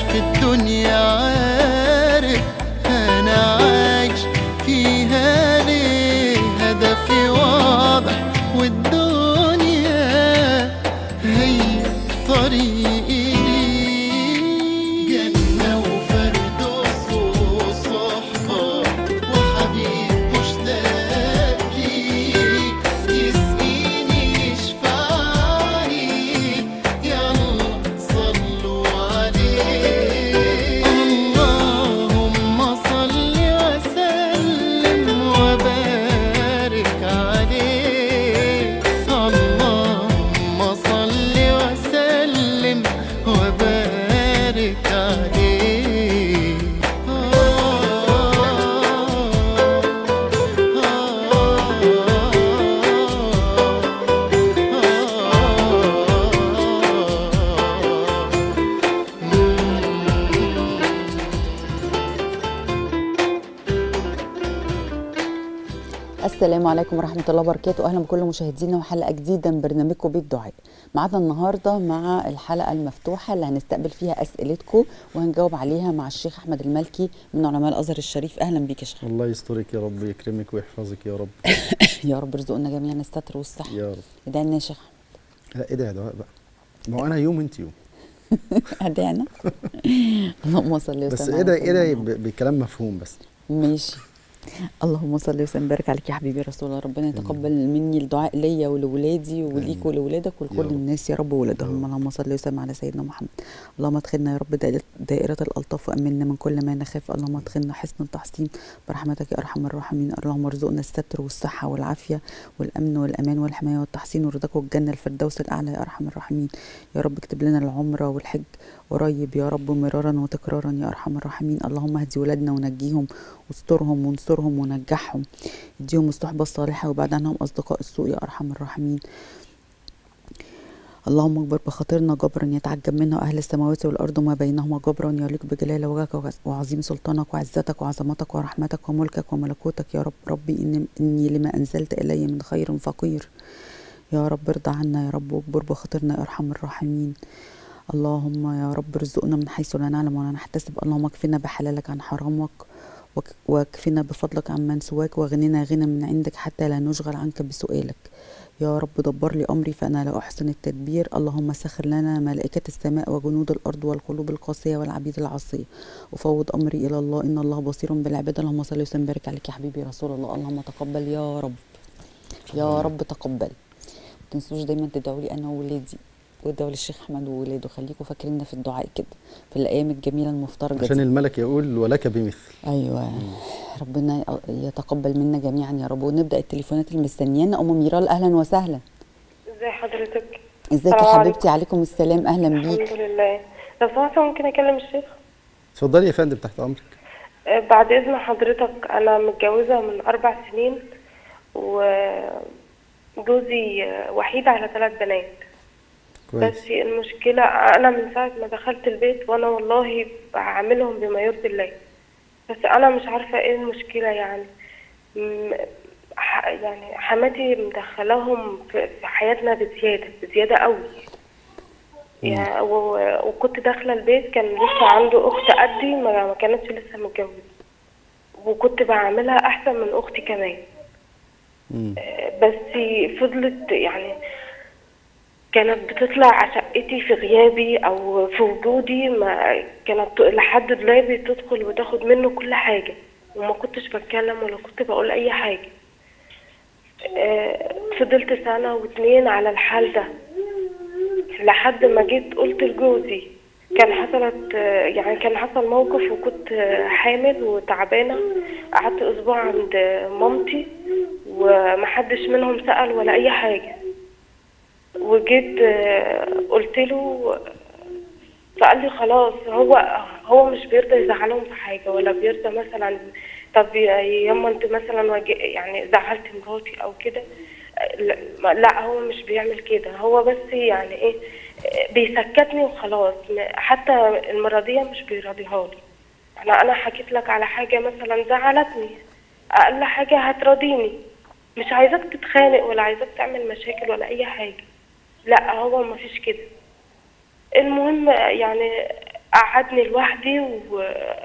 في الدنيا عارف انا عايش فيها ليه هدفي واضح والدنيا هي طريقي ليه جنة وفردوس وصحبة وحبيب مشتاق ليه يسقيني يشفعني يلا صلوا عليه اللهم صل وسلم وبارك عليه اللهم صل وسلم وبارك عليه السلام عليكم ورحمة الله وبركاته أهلا بكل مشاهدينا وحلقة جديدة من برنامجكم بيت دعاء معانا النهاردة مع الحلقة المفتوحة اللي هنستقبل فيها أسئلتكم وهنجاوب عليها مع الشيخ أحمد المالكي من علماء الأزهر الشريف أهلا بيك يا شيخ الله يسترك يا رب يكرمك ويحفظك يا رب يا رب ارزقنا جميعا الستر والصحة يا رب ادعي يا شيخ لا ايه ده يا دعاء بقى ما هو انا يوم انت يوم ادعينا اللهم صل وسلم بس على ايه ده ايه سيدنا ده محمد. ب- بكلام مفهوم بس ماشي اللهم صل وسلم وبارك عليك يا حبيبي رسول الله ربنا يتقبل مني الدعاء ليا ولولادي وليك ولولادك يا ولكل رب. الناس يا رب وولادهم يا رب. اللهم صل وسلم على سيدنا محمد اللهم ادخلنا يا رب دائرة, دائرة الألطاف وأمنا من كل ما نخاف اللهم ادخلنا حسن التحصين برحمتك يا أرحم الراحمين اللهم ارزقنا الستر والصحة والعافية والأمن والأمان والحماية والتحصين ورضاك والجنة الفردوس الأعلى يا أرحم الراحمين يا رب اكتب لنا العمرة والحج قريب يا رب مرارا وتكرارا يا أرحم الراحمين اللهم اهدي ولادنا ونجيهم واسترهم وانصرهم ونجحهم اديهم الصحبة الصالحة وبعد عنهم أصدقاء السوء يا أرحم الراحمين اللهم اكبر بخاطرنا جبرا يتعجب منه أهل السماوات والأرض وما بينهما جبرا يليق بجلال وجهك وعز- وعظيم سلطانك وعزتك وعظمتك ورحمتك وملكك وملكوتك يا رب ربي إن إني لما أنزلت إلي من خير فقير يا رب ارضى عنا يا رب واكبر بخاطرنا يا أرحم الراحمين اللهم يا رب ارزقنا من حيث لا نعلم ولا نحتسب اللهم اكفنا بحلالك عن حرامك وك- واكفنا بفضلك عن من سواك واغننا غنى من عندك حتى لا نشغل عنك بسؤالك يا رب دبر لي أمري فأنا لا أحسن التدبير اللهم سخر لنا ملائكة السماء وجنود الأرض والقلوب القاسية والعبيد العاصية أفوض أمري إلى الله إن الله بصير بالعباد اللهم صل وسلم وبارك عليك يا حبيبي رسول الله اللهم تقبل يا رب يا رب تقبل ما تنسوش دايما تدعوا لي أنا وولادي وادعوا للشيخ أحمد وولاده خليكم فاكريننا في الدعاء كده في الأيام الجميلة المفترجة عشان دي. الملك يقول ولك بمثل ايوه ربنا يتقبل منا جميعا يا رب ونبدا التليفونات اللي مستنيانا ام ميرال اهلا وسهلا ازي حضرتك ازيك يا السلام حبيبتي عليكم السلام اهلا الحمد بيك لله لو سمحت ممكن اكلم الشيخ اتفضلي يا فندم تحت امرك آه، بعد اذن حضرتك انا متجوزه من اربع سنين وجوزي آه، وحيد على ثلاث بنات كويس بس المشكله انا من ساعه ما دخلت البيت وانا والله بعاملهم بما يرضي الله بس انا مش عارفه ايه المشكله يعني م- ح- يعني حماتي مدخلاهم في في حياتنا بزياده بزياده قوي يا و- وكنت داخله البيت كان لسه عنده اخت قدي ما ما كانتش لسه متجوزه وكنت بعملها احسن من اختي كمان مم. بس فضلت يعني كانت بتطلع شقتي في غيابي او في وجودي ما كانت لحد دولابي تدخل وتاخد منه كل حاجه وما كنتش بتكلم ولا كنت بقول اي حاجه آه، فضلت سنه واتنين على الحال ده لحد ما جيت قلت لجوزي كان حصلت آه، يعني كان حصل موقف وكنت آه، حامل وتعبانه قعدت اسبوع عند مامتي ومحدش منهم سأل ولا اي حاجه وجيت آه، قلت له فقال لي خلاص هو هو مش بيرضى يزعلهم في حاجه ولا بيرضى مثلا طب يا- ياما انت مثلا واجه- يعني زعلت مراتي او كده لا- ما- لا هو مش بيعمل كده هو بس يعني ايه بيسكتني وخلاص م- حتى المرضية مش بيراضيها لي انا انا حكيت لك على حاجة مثلا زعلتني اقل حاجة هتراضيني مش عايزاك تتخانق ولا عايزاك تعمل مشاكل ولا اي حاجة لا هو مفيش كده المهم يعني قعدني لوحدي و...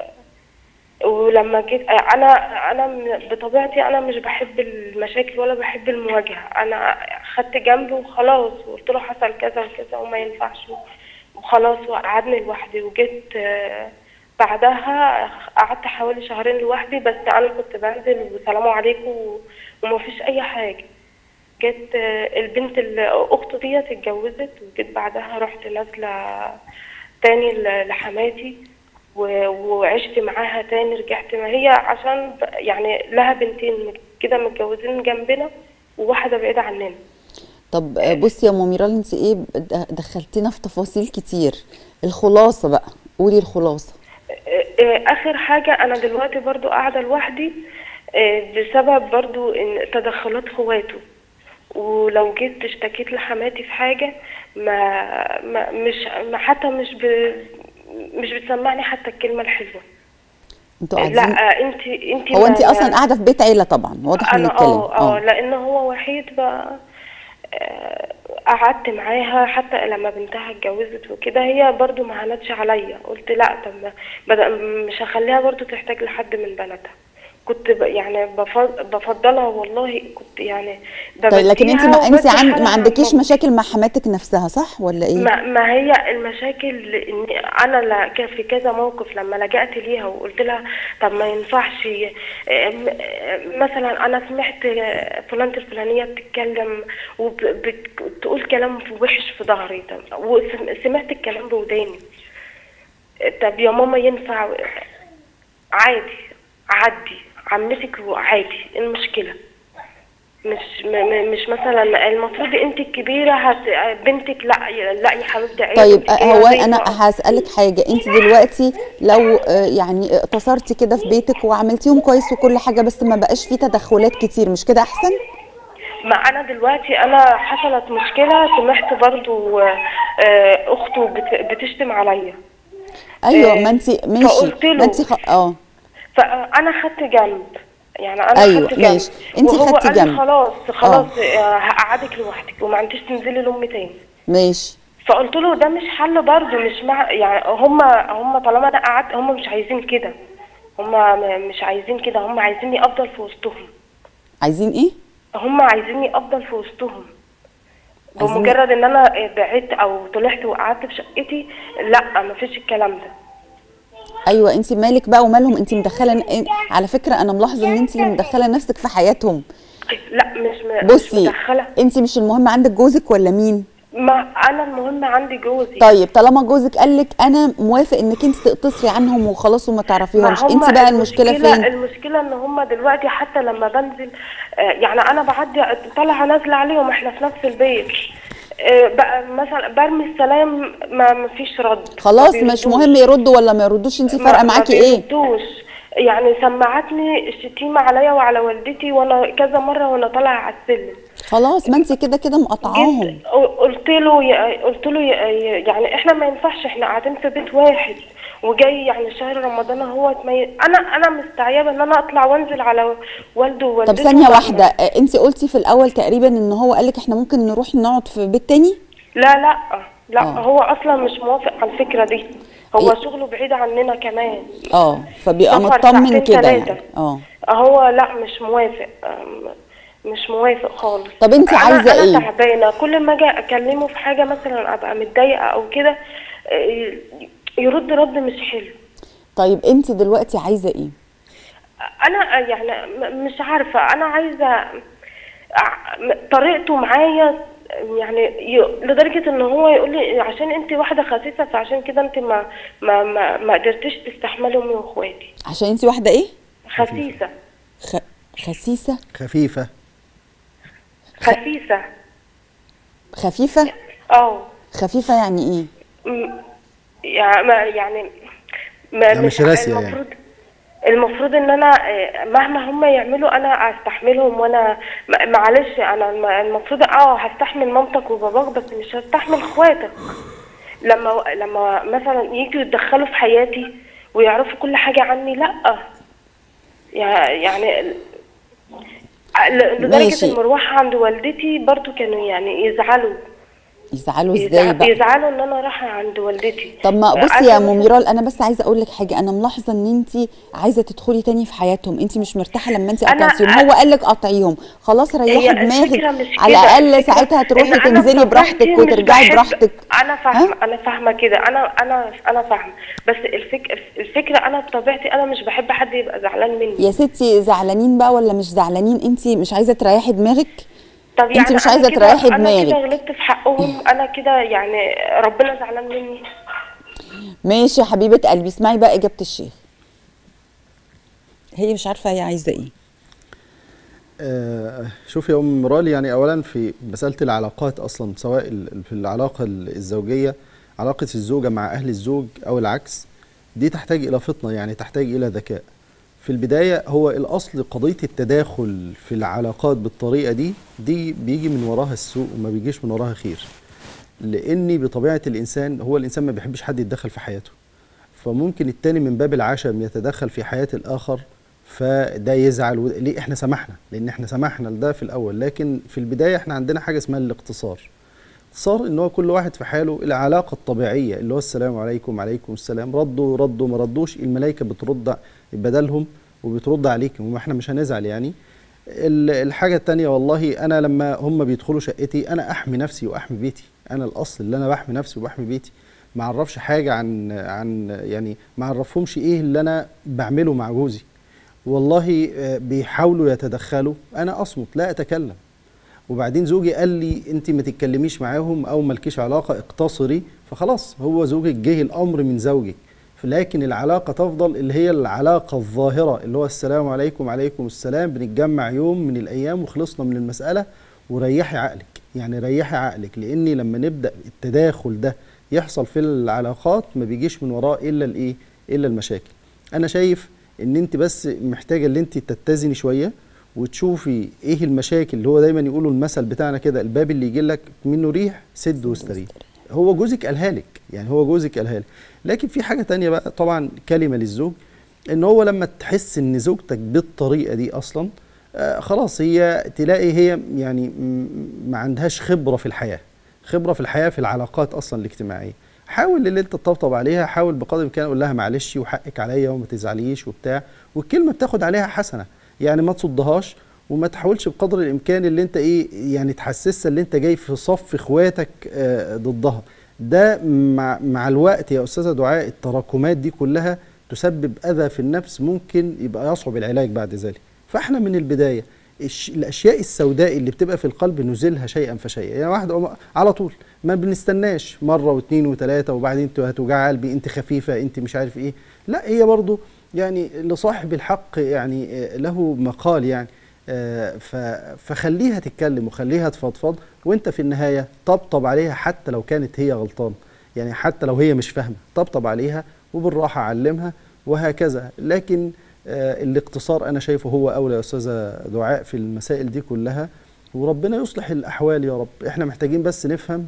ولما جيت انا انا من- بطبيعتي انا مش بحب المشاكل ولا بحب المواجهه انا خدت جنبي وخلاص وقلت له حصل كذا وكذا وما ينفعش وخلاص وقعدني لوحدي وجيت آه، بعدها قعدت حوالي شهرين لوحدي بس انا كنت بنزل وسلام عليكم و- ومفيش اي حاجه جيت آه، البنت اللي اخته ديت اتجوزت وجيت بعدها رحت نازله تاني ل- لحماتي و- وعشت معاها تاني رجعت ما هي عشان ب- يعني لها بنتين كده متجوزين جنبنا وواحده بعيده عننا طب آه، بصي يا ام ميرال انت ايه د- دخلتينا في تفاصيل كتير الخلاصه بقى قولي الخلاصه آه، آه، اخر حاجه انا دلوقتي برضو قاعده لوحدي آه، بسبب برضو ان تدخلات خواته ولو جيت اشتكيت لحماتي في حاجه ما, ما مش ما حتى مش ب مش بتسمعني حتى الكلمه الحلوه انتوا قاعدين لا انت انت هو انت اصلا قاعده في بيت عيله طبعا واضح من انا الكلام اه اه لان هو وحيد بقى آه، قعدت معاها حتى لما بنتها اتجوزت وكده هي برضو ما عانتش عليا قلت لا طب ما- بدأ مش هخليها برضو تحتاج لحد من بناتها كنت ب- يعني بفض- بفضلها والله كنت يعني طيب لكن انت ما انت وبدي عن حالها ما عن عندكيش ماما. مشاكل مع حماتك نفسها صح ولا ايه ما, ما هي المشاكل ان انا لا كان في كذا موقف لما لجأت ليها وقلت لها طب ما ينفعش آه، م- آه، مثلا انا سمعت آه، فلانة الفلانية بتتكلم وبتقول كلام وحش في ظهري طب وسمعت الكلام بوداني طب يا ماما ينفع عادي عدي عمتك عادي إيه المشكلة مش م- م- مش مثلا المفروض انت الكبيره هت... بنتك لا يا- لا يا حبيبتي عيب طيب انت آه، كده هو زي انا ما- هسألك حاجة انت دلوقتي لو آه، يعني اقتصرتي كده في بيتك وعملتيهم كويس وكل حاجة بس ما بقاش فيه تدخلات كتير مش كده احسن ما انا دلوقتي انا حصلت مشكله سمعت برضو آه، آه، اخته بت... بتشتم عليا ايوه آه، ما انت ماشي فقلت له- ما انت خ... اه فانا خدت جنب يعني انا أيوة، خدت جنب ماشي. انت وهو خدتي قال لي جنب. خلاص خلاص آه، هقعدك لوحدك وما عنديش تنزلي لامي تاني ماشي فقلت له ده مش حل برضه مش مع يعني هم هم طالما انا قعدت هم مش عايزين كده هم م- مش عايزين كده هم عايزيني افضل في وسطهم عايزين ايه هم عايزيني افضل في وسطهم عايزين- بمجرد ان انا بعدت او طلعت وقعدت في شقتي لا مفيش الكلام ده ايوه انت مالك بقى ومالهم انت مدخله إن- على فكره انا ملاحظه ان انت اللي مدخله نفسك في حياتهم لا مش م... مش بصي مدخله انت مش المهم عندك جوزك ولا مين ما انا المهم عندي جوزي طيب طالما جوزك قال لك انا موافق انك انت تقتصري عنهم وخلاص وما ما تعرفيهمش هم انت بقى المشكله فين المشكله ان هم دلوقتي حتى لما بنزل آه، يعني انا بعدي طالعه نازله عليهم احنا في نفس البيت آه، بقى مثلا برمي السلام ما ما فيش رد خلاص ما مش بيردوش. مهم يردوا ولا ما يردوش انت ما- فارقه ما معاكي ايه بيردوش يعني سمعتني الشتيمه عليا وعلى والدتي وانا كذا مره وانا طالعه على السلم خلاص ما انت كده كده مقطعاهم جيت قلت له يا- قلت له يا- يعني احنا ما ينفعش احنا قاعدين في بيت واحد وجاي يعني شهر رمضان هو انا انا مستعيبه ان انا اطلع وانزل على والده طب ووالدته ثانيه واحده اه، انت قلتي في الاول تقريبا ان هو قال لك احنا ممكن نروح نقعد في بيت تاني لا لا لا آه. هو اصلا مش موافق على الفكره دي هو إيه؟ شغله بعيد عننا كمان اه فبيبقى سفر مطمن ساعتين كده تلاتة. يعني اه هو لا مش موافق أم، مش موافق خالص طب انت أنا- عايزة انا ايه؟ تعبانه كل ما اجي اكلمه في حاجه مثلا ابقى متضايقه او كده إيه، يرد رد مش حلو طيب انت دلوقتي عايزه ايه انا يعني م- مش عارفه انا عايزه ع- م- طريقته معايا يعني ي- لدرجه ان هو يقول لي عشان انت واحده خسيسه فعشان كده انت ما ما ما, ما قدرتيش تستحملي امي واخواتي عشان انت واحده ايه خسيسه خ... خسيسه خفيفه خسيسه خفيفه اه خفيفه يعني ايه م- يعني ما يعني ما لا، مش راسية يعني. المفروض المفروض ان انا آه، مهما هم يعملوا انا استحملهم وانا م- معلش انا الم- المفروض اه هستحمل مامتك وباباك بس مش هستحمل اخواتك لما لما مثلا يجوا يتدخلوا في حياتي ويعرفوا كل حاجه عني لا يع- يعني ل- ماشي. لدرجه المروحه عند والدتي برضو كانوا يعني يزعلوا يزعلوا ازاي بيزع- بقى بيزعلوا ان انا رايحه عند والدتي طب ما بصي عارفة يا مثلاً- ام ميرال انا بس عايزه اقول لك حاجه انا ملاحظه ان انت عايزه تدخلي تاني في حياتهم انت مش مرتاحه لما انت أنا- قطعتيهم هو قال لك قطعيهم خلاص ريحي هي دماغك الفكرة مش على كده، الاقل الفكرة ساعتها تروحي إن أنا تنزلي بطبيعتي براحتك مش وترجعي بحب- براحتك انا فاهمه انا فاهمه كده انا انا انا فاهمه بس الفكره الفكره انا بطبيعتي انا مش بحب حد يبقى زعلان مني يا ستي زعلانين بقى ولا مش زعلانين انت مش عايزه تريحي دماغك طب أنت مش أنا عايزة كده- تريحي انا دماغك. كده غلطت في حقهم انا كده يعني ربنا زعلان مني ماشي يا حبيبه قلبي اسمعي بقى اجابه الشيخ هي مش عارفه هي عايزه ايه آه، شوف يا ام مرال يعني اولا في مساله العلاقات اصلا سواء ال- في العلاقه الزوجيه علاقه الزوجه مع اهل الزوج او العكس دي تحتاج الى فطنه يعني تحتاج الى ذكاء في البدايه هو الاصل قضيه التداخل في العلاقات بالطريقه دي دي بيجي من وراها السوء وما بيجيش من وراها خير لاني بطبيعه الانسان هو الانسان ما بيحبش حد يتدخل في حياته فممكن التاني من باب العشم يتدخل في حياة الآخر فده يزعل و... ليه احنا سمحنا لان احنا سمحنا لده في الاول لكن في البدايه احنا عندنا حاجه اسمها الاقتصار اختصار ان هو كل واحد في حاله العلاقه الطبيعيه اللي هو السلام عليكم وعليكم السلام ردوا ردوا ما ردوش الملائكه بترد بدلهم وبترد عليكم وما احنا مش هنزعل يعني ال- الحاجه التانية والله انا لما هم بيدخلوا شقتي انا احمي نفسي واحمي بيتي انا الاصل اللي انا بحمي نفسي وبحمي بيتي ما اعرفش حاجه عن عن يعني ما اعرفهمش ايه اللي انا بعمله مع جوزي والله آه، بيحاولوا يتدخلوا انا اصمت لا اتكلم وبعدين زوجي قال لي انت ما تتكلميش معاهم او مالكيش علاقه اقتصري فخلاص هو زوجك جه الامر من زوجك لكن العلاقه تفضل اللي هي العلاقه الظاهره اللي هو السلام عليكم وعليكم السلام بنتجمع يوم من الايام وخلصنا من المساله وريحي عقلك يعني ريحي عقلك لاني لما نبدا التداخل ده يحصل في العلاقات ما بيجيش من وراه الا الايه الا المشاكل انا شايف ان انت بس محتاجه ان انت تتزني شويه وتشوفي ايه المشاكل اللي هو دايما يقولوا المثل بتاعنا كده الباب اللي يجي لك منه ريح سد واستريح هو جوزك قالها لك يعني هو جوزك قالها لك لكن في حاجه تانية بقى طبعا كلمه للزوج ان هو لما تحس ان زوجتك بالطريقه دي اصلا آه خلاص هي تلاقي هي يعني م- ما عندهاش خبره في الحياه خبره في الحياه في العلاقات اصلا الاجتماعيه حاول اللي انت تطبطب عليها حاول بقدر الامكان اقول لها معلش وحقك عليا وما تزعليش وبتاع والكلمه بتاخد عليها حسنه يعني ما تصدهاش وما تحاولش بقدر الامكان اللي انت ايه يعني تحسسها اللي انت جاي في صف اخواتك آه ضدها ده مع, مع الوقت يا استاذه دعاء التراكمات دي كلها تسبب اذى في النفس ممكن يبقى يصعب العلاج بعد ذلك فاحنا من البدايه الش- الاشياء السوداء اللي بتبقى في القلب نزيلها شيئا فشيئا يعني واحد أم- على طول ما بنستناش مره واثنين وثلاثه وبعدين انت هتوجع قلبي انت خفيفه انت مش عارف ايه لا هي برضو يعني لصاحب الحق يعني آه، له مقال يعني آه، ف- فخليها تتكلم وخليها تفضفض وانت في النهايه طبطب عليها حتى لو كانت هي غلطانه يعني حتى لو هي مش فاهمه طبطب عليها وبالراحه علمها وهكذا لكن آه، الاقتصار انا شايفه هو اولى يا استاذه دعاء في المسائل دي كلها وربنا يصلح الاحوال يا رب احنا محتاجين بس نفهم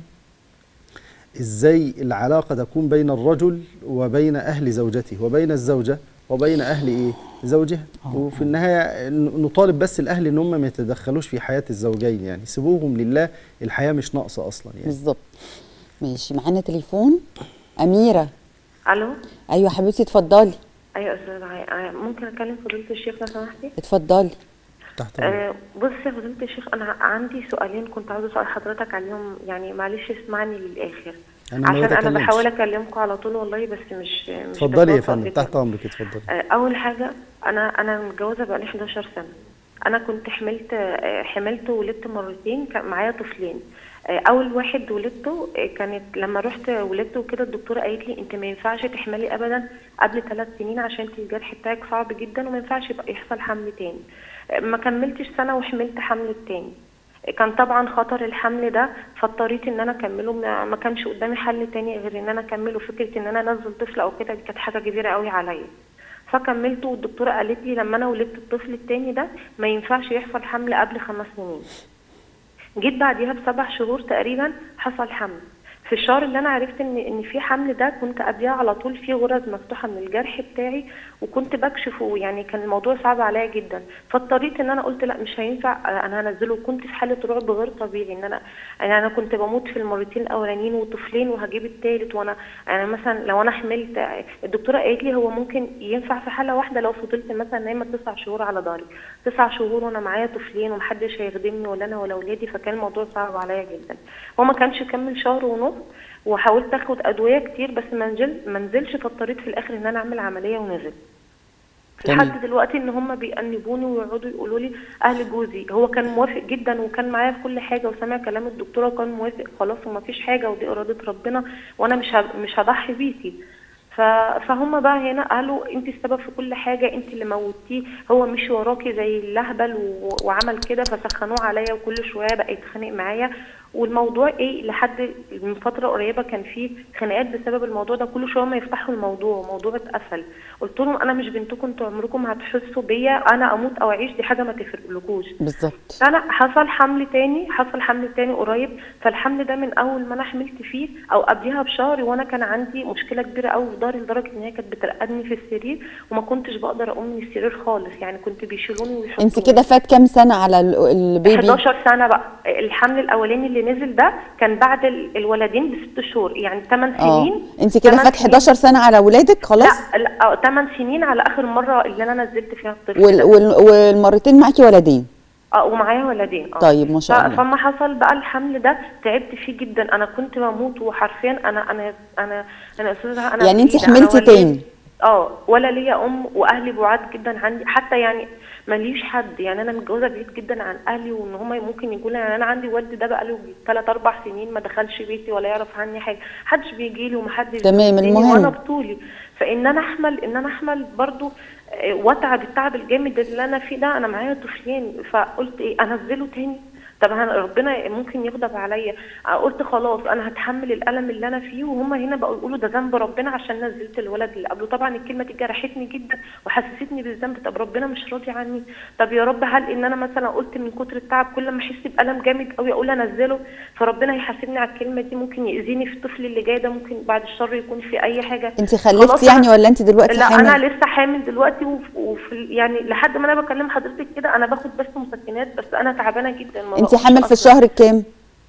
ازاي العلاقه تكون بين الرجل وبين اهل زوجته وبين الزوجه وبين اهل ايه زوجها آه. وفي النهايه ن- نطالب بس الاهل ان هم ما يتدخلوش في حياه الزوجين يعني سيبوهم لله الحياه مش ناقصه اصلا يعني بالظبط ماشي معانا تليفون اميره الو ايوه حبيبتي اتفضلي ايوه يا استاذ عاي- آه، ممكن اكلم فضيله الشيخ لو سمحتي اتفضلي تحت أمرك. آه بص يا فضيله الشيخ انا عندي سؤالين كنت عاوزه اسال حضرتك عليهم يعني معلش اسمعني للاخر أنا ما عشان انا بتكلمش. بحاول اكلمكم على طول والله بس مش مش اتفضلي يا بتوفق فندم في تحت كده. امرك اتفضلي آه، اول حاجه انا انا متجوزه بقالي 11 سنه انا كنت حملت آه، حملت وولدت مرتين كان معايا طفلين آه، اول واحد ولدته آه، كانت لما رحت ولدته وكده الدكتوره قالت لي انت ما ينفعش تحملي ابدا قبل ثلاث سنين عشان انت الجرح بتاعك صعب جدا وما ينفعش يبقى يحصل حمل تاني آه، ما كملتش سنه وحملت حمل التاني كان طبعا خطر الحمل ده فاضطريت ان انا اكمله ما ما كانش قدامي حل تاني غير ان انا اكمله فكره ان انا انزل طفل او كده دي كانت حاجه كبيره قوي عليا فكملته والدكتوره قالت لي لما انا ولدت الطفل التاني ده ما ينفعش يحصل حمل قبل خمس سنين جيت بعديها بسبع شهور تقريبا حصل حمل في الشهر اللي انا عرفت ان ان في حمل ده كنت قبلها على طول في غرز مفتوحه من الجرح بتاعي وكنت بكشف ويعني كان الموضوع صعب عليا جدا فاضطريت ان انا قلت لا مش هينفع انا هنزله كنت في حاله رعب غير طبيعي ان انا يعني انا كنت بموت في المرتين الاولانيين وطفلين وهجيب التالت وانا انا مثلا لو انا حملت الدكتوره قالت لي هو ممكن ينفع في حاله واحده لو فضلت مثلا نايمه تسع شهور على ظهري تسع شهور وانا معايا طفلين ومحدش هيخدمني ولا انا ولا اولادي فكان الموضوع صعب عليا جدا هو ما كانش كمل شهر ونص وحاولت اخد ادويه كتير بس ما نزل ما نزلش فاضطريت في الاخر ان انا اعمل عمليه ونزل تمام. لحد دلوقتي ان هم بيأنبوني ويقعدوا يقولوا لي اهل جوزي هو كان موافق جدا وكان معايا في كل حاجه وسمع كلام الدكتوره وكان موافق خلاص وما فيش حاجه ودي اراده ربنا وانا مش ه- مش هضحي بيكي ف- فهم بقى هنا قالوا انت السبب في كل حاجه انت اللي موتيه هو مش وراكي زي اللهبل و- وعمل كده فسخنوه عليا وكل شويه بقى يتخانق معايا والموضوع ايه لحد من فتره قريبه كان في خناقات بسبب الموضوع ده كل شويه ما يفتحوا الموضوع موضوع اتقفل قلت لهم انا مش بنتكم انتوا عمركم هتحسوا بيا انا اموت او اعيش دي حاجه ما تفرقلكوش بالظبط انا حصل حمل تاني حصل حمل تاني قريب فالحمل ده من اول ما انا حملت فيه او قبلها بشهر وانا كان عندي مشكله كبيره قوي في ضهري لدرجه ان هي كانت بترقدني في السرير وما كنتش بقدر اقوم من السرير خالص يعني كنت بيشيلوني ويحطوني انت كده فات كام سنه على ال- البيبي 11 سنه بقى الحمل الاولاني اللي نزل ده كان بعد ال- الولدين بست شهور يعني 8 اه سنين انت كده 8 فات سنين. 11 سنه على ولادك خلاص لا لا 8 سنين على اخر مره اللي انا نزلت فيها الطفل وال... ده. وال... والمرتين معاكي ولدين اه ومعايا ولدين اه طيب ما شاء ف- الله. فما حصل بقى الحمل ده تعبت فيه جدا انا كنت بموت وحرفيا انا انا انا انا استاذه انا يعني انت بعيدة، أنا حملتي ولدت- تاني؟ اه ولا ليا ام واهلي بعاد جدا عندي حتى يعني ماليش حد يعني انا متجوزه بعيد جدا عن اهلي وان هم ممكن يقولوا يعني انا عندي والد ده بقى له 3 4 سنين ما دخلش بيتي ولا يعرف عني حاجه محدش بيجي لي ومحدش تمام، بيديني المهم. وانا بطولي فان انا احمل ان انا احمل برضو آه، واتعب التعب الجامد اللي انا فيه ده انا معايا طفلين فقلت ايه انزله تاني طب هن- ربنا ممكن يغضب عليا آه، قلت خلاص انا هتحمل الالم اللي انا فيه وهم هنا بقوا يقولوا ده ذنب ربنا عشان نزلت الولد اللي قبله طبعا الكلمه دي جرحتني جدا وحسستني بالذنب طب ربنا مش راضي عني طب يا رب هل ان انا مثلا قلت من كتر التعب كل ما احس بالم جامد قوي اقول انزله فربنا يحاسبني على الكلمه دي ممكن ياذيني في الطفل اللي جاي ده ممكن بعد الشر يكون في اي حاجه انت خلاص خلفتي يعني أنا- ولا انت دلوقتي لا حامل انا لسه حامل دلوقتي وف- وفي يعني لحد ما انا بكلم حضرتك كده انا باخد بس مسكنات بس انا تعبانه جدا ما انت بقومش حامل في أصلاً. الشهر الكام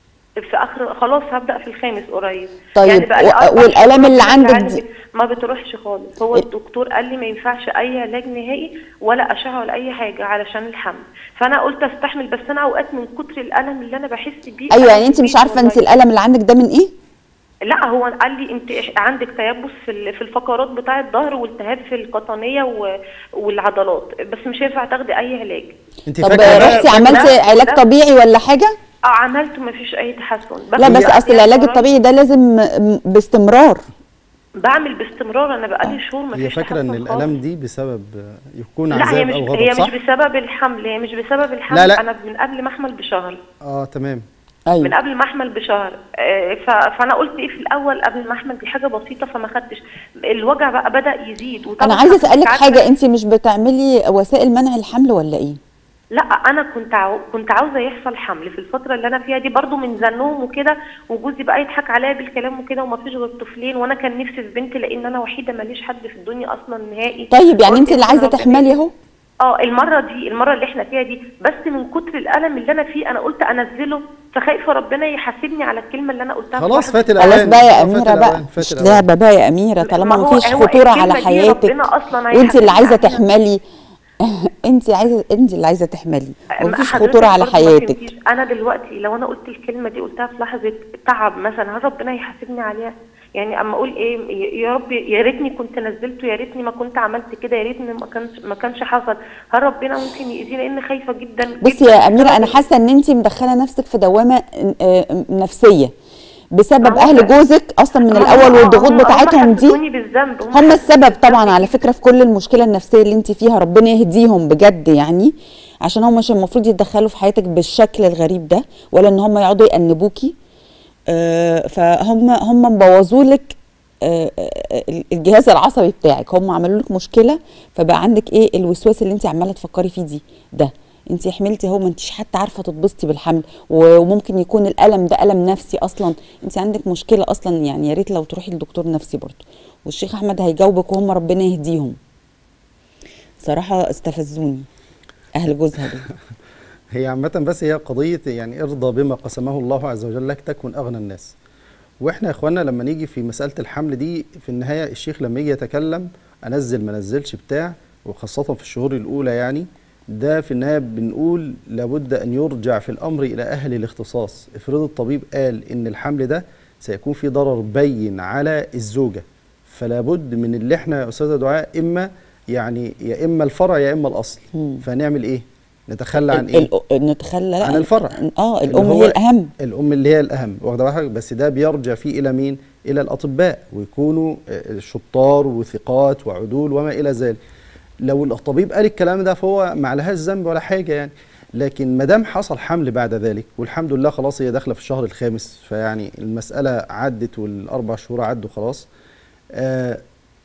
في اخر خلاص هبدا في الخامس قريب طيب، يعني بقى لي و- أربع والآلام شهور اللي بس عندك عندي دي؟ ما بتروحش خالص هو الدكتور قال لي ما ينفعش اي علاج نهائي ولا اشعه ولا اي حاجه علشان الحمل فانا قلت استحمل بس انا اوقات من كتر الالم اللي انا بحس بيه ايوه أنا يعني انت في مش البيت عارفه انت والله. الالم اللي عندك ده من ايه لا هو قال لي انت إيش- عندك تيبس في ال- في الفقرات بتاع الظهر والتهاب في القطنيه و- والعضلات بس مش هينفع تاخدي اي علاج انت طب فاكره بقى- رحتي عملتي لا، علاج لا. طبيعي ولا حاجه اه عملته ما فيش اي تحسن لا باخد بس اصل أدوية العلاج قريب. الطبيعي ده لازم م- باستمرار بعمل باستمرار انا بقالي شهور ما هي فيش فاكره ان تحسن الالم خالص. دي بسبب يكون لا هي عذاب مش او هي غضب مش صح بسبب الحمل هي مش بسبب الحمل لا، لا. انا من قبل ما احمل بشهر اه تمام من ايوه قبل ما احمل بشهر آه، ف- فانا قلت ايه في الاول قبل ما احمل دي حاجه بسيطه فما خدتش الوجع بقى بدا يزيد وطبعا انا عايزه حضرتك اسالك عارفة حاجه انت مش بتعملي وسائل منع الحمل ولا ايه لا انا كنت عاو... كنت عاوزه يحصل حمل في الفتره اللي انا فيها دي برضو من زنهم وكده وجوزي بقى يضحك عليا بالكلام وكده وما فيش غير طفلين وانا كان نفسي في بنت لان انا وحيده ماليش حد في الدنيا اصلا نهائي طيب يعني قلت انت اللي إن عايزه ربنا- تحملي اهو اه المره دي المره اللي احنا فيها دي بس من كتر الالم اللي انا فيه انا قلت انزله فخايفه ربنا يحاسبني على الكلمه اللي انا قلتها في خلاص واحد- فات الاوان خلاص بقى يا آه، فات اميره بقى الأوان، فات مش الأوان. لعبه بقى يا اميره طالما ما هو- مفيش هو خطوره على الكلمة دي حياتك ربنا أصلاً وانت اللي عايزه هيحاسبنا عليها. تحملي انت عايزه انت اللي عايزه تحملي ما ومفيش حضرتك خطوره على برضه ما حياتك فهمتيش. انا دلوقتي لو انا قلت الكلمه دي قلتها في لحظه تعب مثلا هل ربنا يحاسبني عليها يعني اما اقول ايه ي- يا رب يا ريتني كنت نزلته يا ريتني ما كنت عملت كده يا ريتني ما كانش ما كانش حصل هل ربنا ممكن يأذيني لان خايفه جدا بصي جداً يا اميره انا بسبب- حاسه ان انت مدخله نفسك في دوامه آه، نفسيه بسبب ما هو اهل ده. جوزك اصلا من هم- الاول والضغوط هم- بتاعتهم هم دي حسسوني بالذنب هم السبب حسسوني طبعا بالذنب. على فكره في كل المشكله النفسيه اللي انت فيها ربنا يهديهم بجد يعني عشان هم مش المفروض يتدخلوا في حياتك بالشكل الغريب ده ولا ان هم يقعدوا يأنبوكي آه، فهم هم مبوظوا لك آه، آه، الجهاز العصبي بتاعك هم عملوا لك مشكله فبقى عندك ايه الوسواس اللي انت عماله تفكري فيه دي ده انت حملتي اهو ما انتيش حتى عارفه تتبسطي بالحمل و- وممكن يكون الالم ده الم نفسي اصلا انت عندك مشكله اصلا يعني يا ريت لو تروحي لدكتور نفسي برضه والشيخ احمد هيجاوبك وهم ربنا يهديهم صراحه استفزوني اهل جوزها دول هي عامة بس هي قضية يعني ارضى بما قسمه الله عز وجل لك تكن أغنى الناس واحنا يا اخوانا لما نيجي في مسألة الحمل دي في النهاية الشيخ لما يجي يتكلم انزل ما نزلش بتاع وخاصة في الشهور الأولى يعني ده في النهاية بنقول لابد أن يرجع في الأمر إلى أهل الاختصاص افرض الطبيب قال إن الحمل ده سيكون في ضرر بين على الزوجة فلا بد من اللي احنا يا أستاذة دعاء إما يعني يا إما الفرع يا إما الأصل مم. فنعمل إيه؟ نتخلى عن ال- إيه؟ ال- نتخلى لا عن الفرع اه اللي الام هو هي الاهم الام اللي هي الاهم واخده بالك بس ده بيرجع فيه الى مين الى الاطباء ويكونوا آه، شطار وثقات وعدول وما الى ذلك لو الطبيب قال الكلام ده فهو ما عليهاش ذنب ولا حاجه يعني لكن ما دام حصل حمل بعد ذلك والحمد لله خلاص هي داخله في الشهر الخامس فيعني المساله عدت والاربع شهور عدوا خلاص آه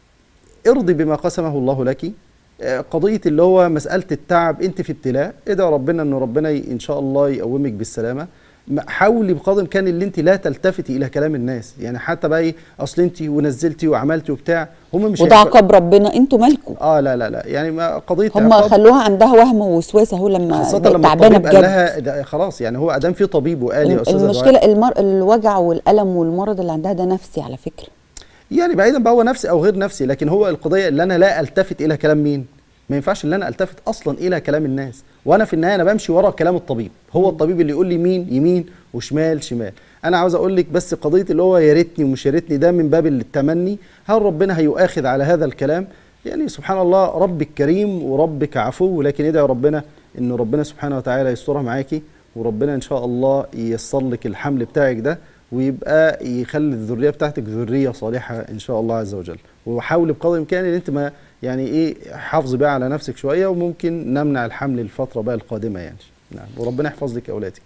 ارضي بما قسمه الله لك آه، قضية اللي هو مسألة التعب انت في ابتلاء ادعي ربنا ان ربنا ي- ان شاء الله يقومك بالسلامة ما- حاولي بقدر الامكان اللي انت لا تلتفتي الى كلام الناس يعني حتى بقى ايه اصل انت ونزلتي وعملتي وبتاع هم مش وده هينفع- عقاب ربنا انتوا مالكم اه لا لا لا يعني ما قضية هم عقاب- خلوها عندها وهم ووسواس اهو لما خاصة بقت لما تعبانه الطبيب قال بجد لها ده خلاص يعني هو ادام في طبيب وقال يا استاذة دعاء المشكله المر... الوجع والالم والمرض اللي عندها ده نفسي على فكره يعني بعيدا بقى هو نفسي او غير نفسي لكن هو القضيه اللي انا لا التفت الى كلام مين ما ينفعش ان انا التفت اصلا الى كلام الناس وانا في النهايه انا بمشي ورا كلام الطبيب هو الطبيب اللي يقول لي يمين يمين وشمال شمال انا عاوز اقول لك بس قضيه اللي هو يا ريتني ومش يا ريتني ده من باب التمني هل ربنا هيؤاخذ على هذا الكلام يعني سبحان الله ربك كريم وربك عفو لكن ادعي ربنا ان ربنا سبحانه وتعالى يسترها معاكي وربنا ان شاء الله ييسر لك الحمل بتاعك ده ويبقى يخلي الذريه بتاعتك ذريه صالحه ان شاء الله عز وجل وحاولي بقدر الامكان ان انت ما يعني ايه حافظي بقى على نفسك شويه وممكن نمنع الحمل الفتره بقى القادمه يعني نعم وربنا يحفظ لك اولادك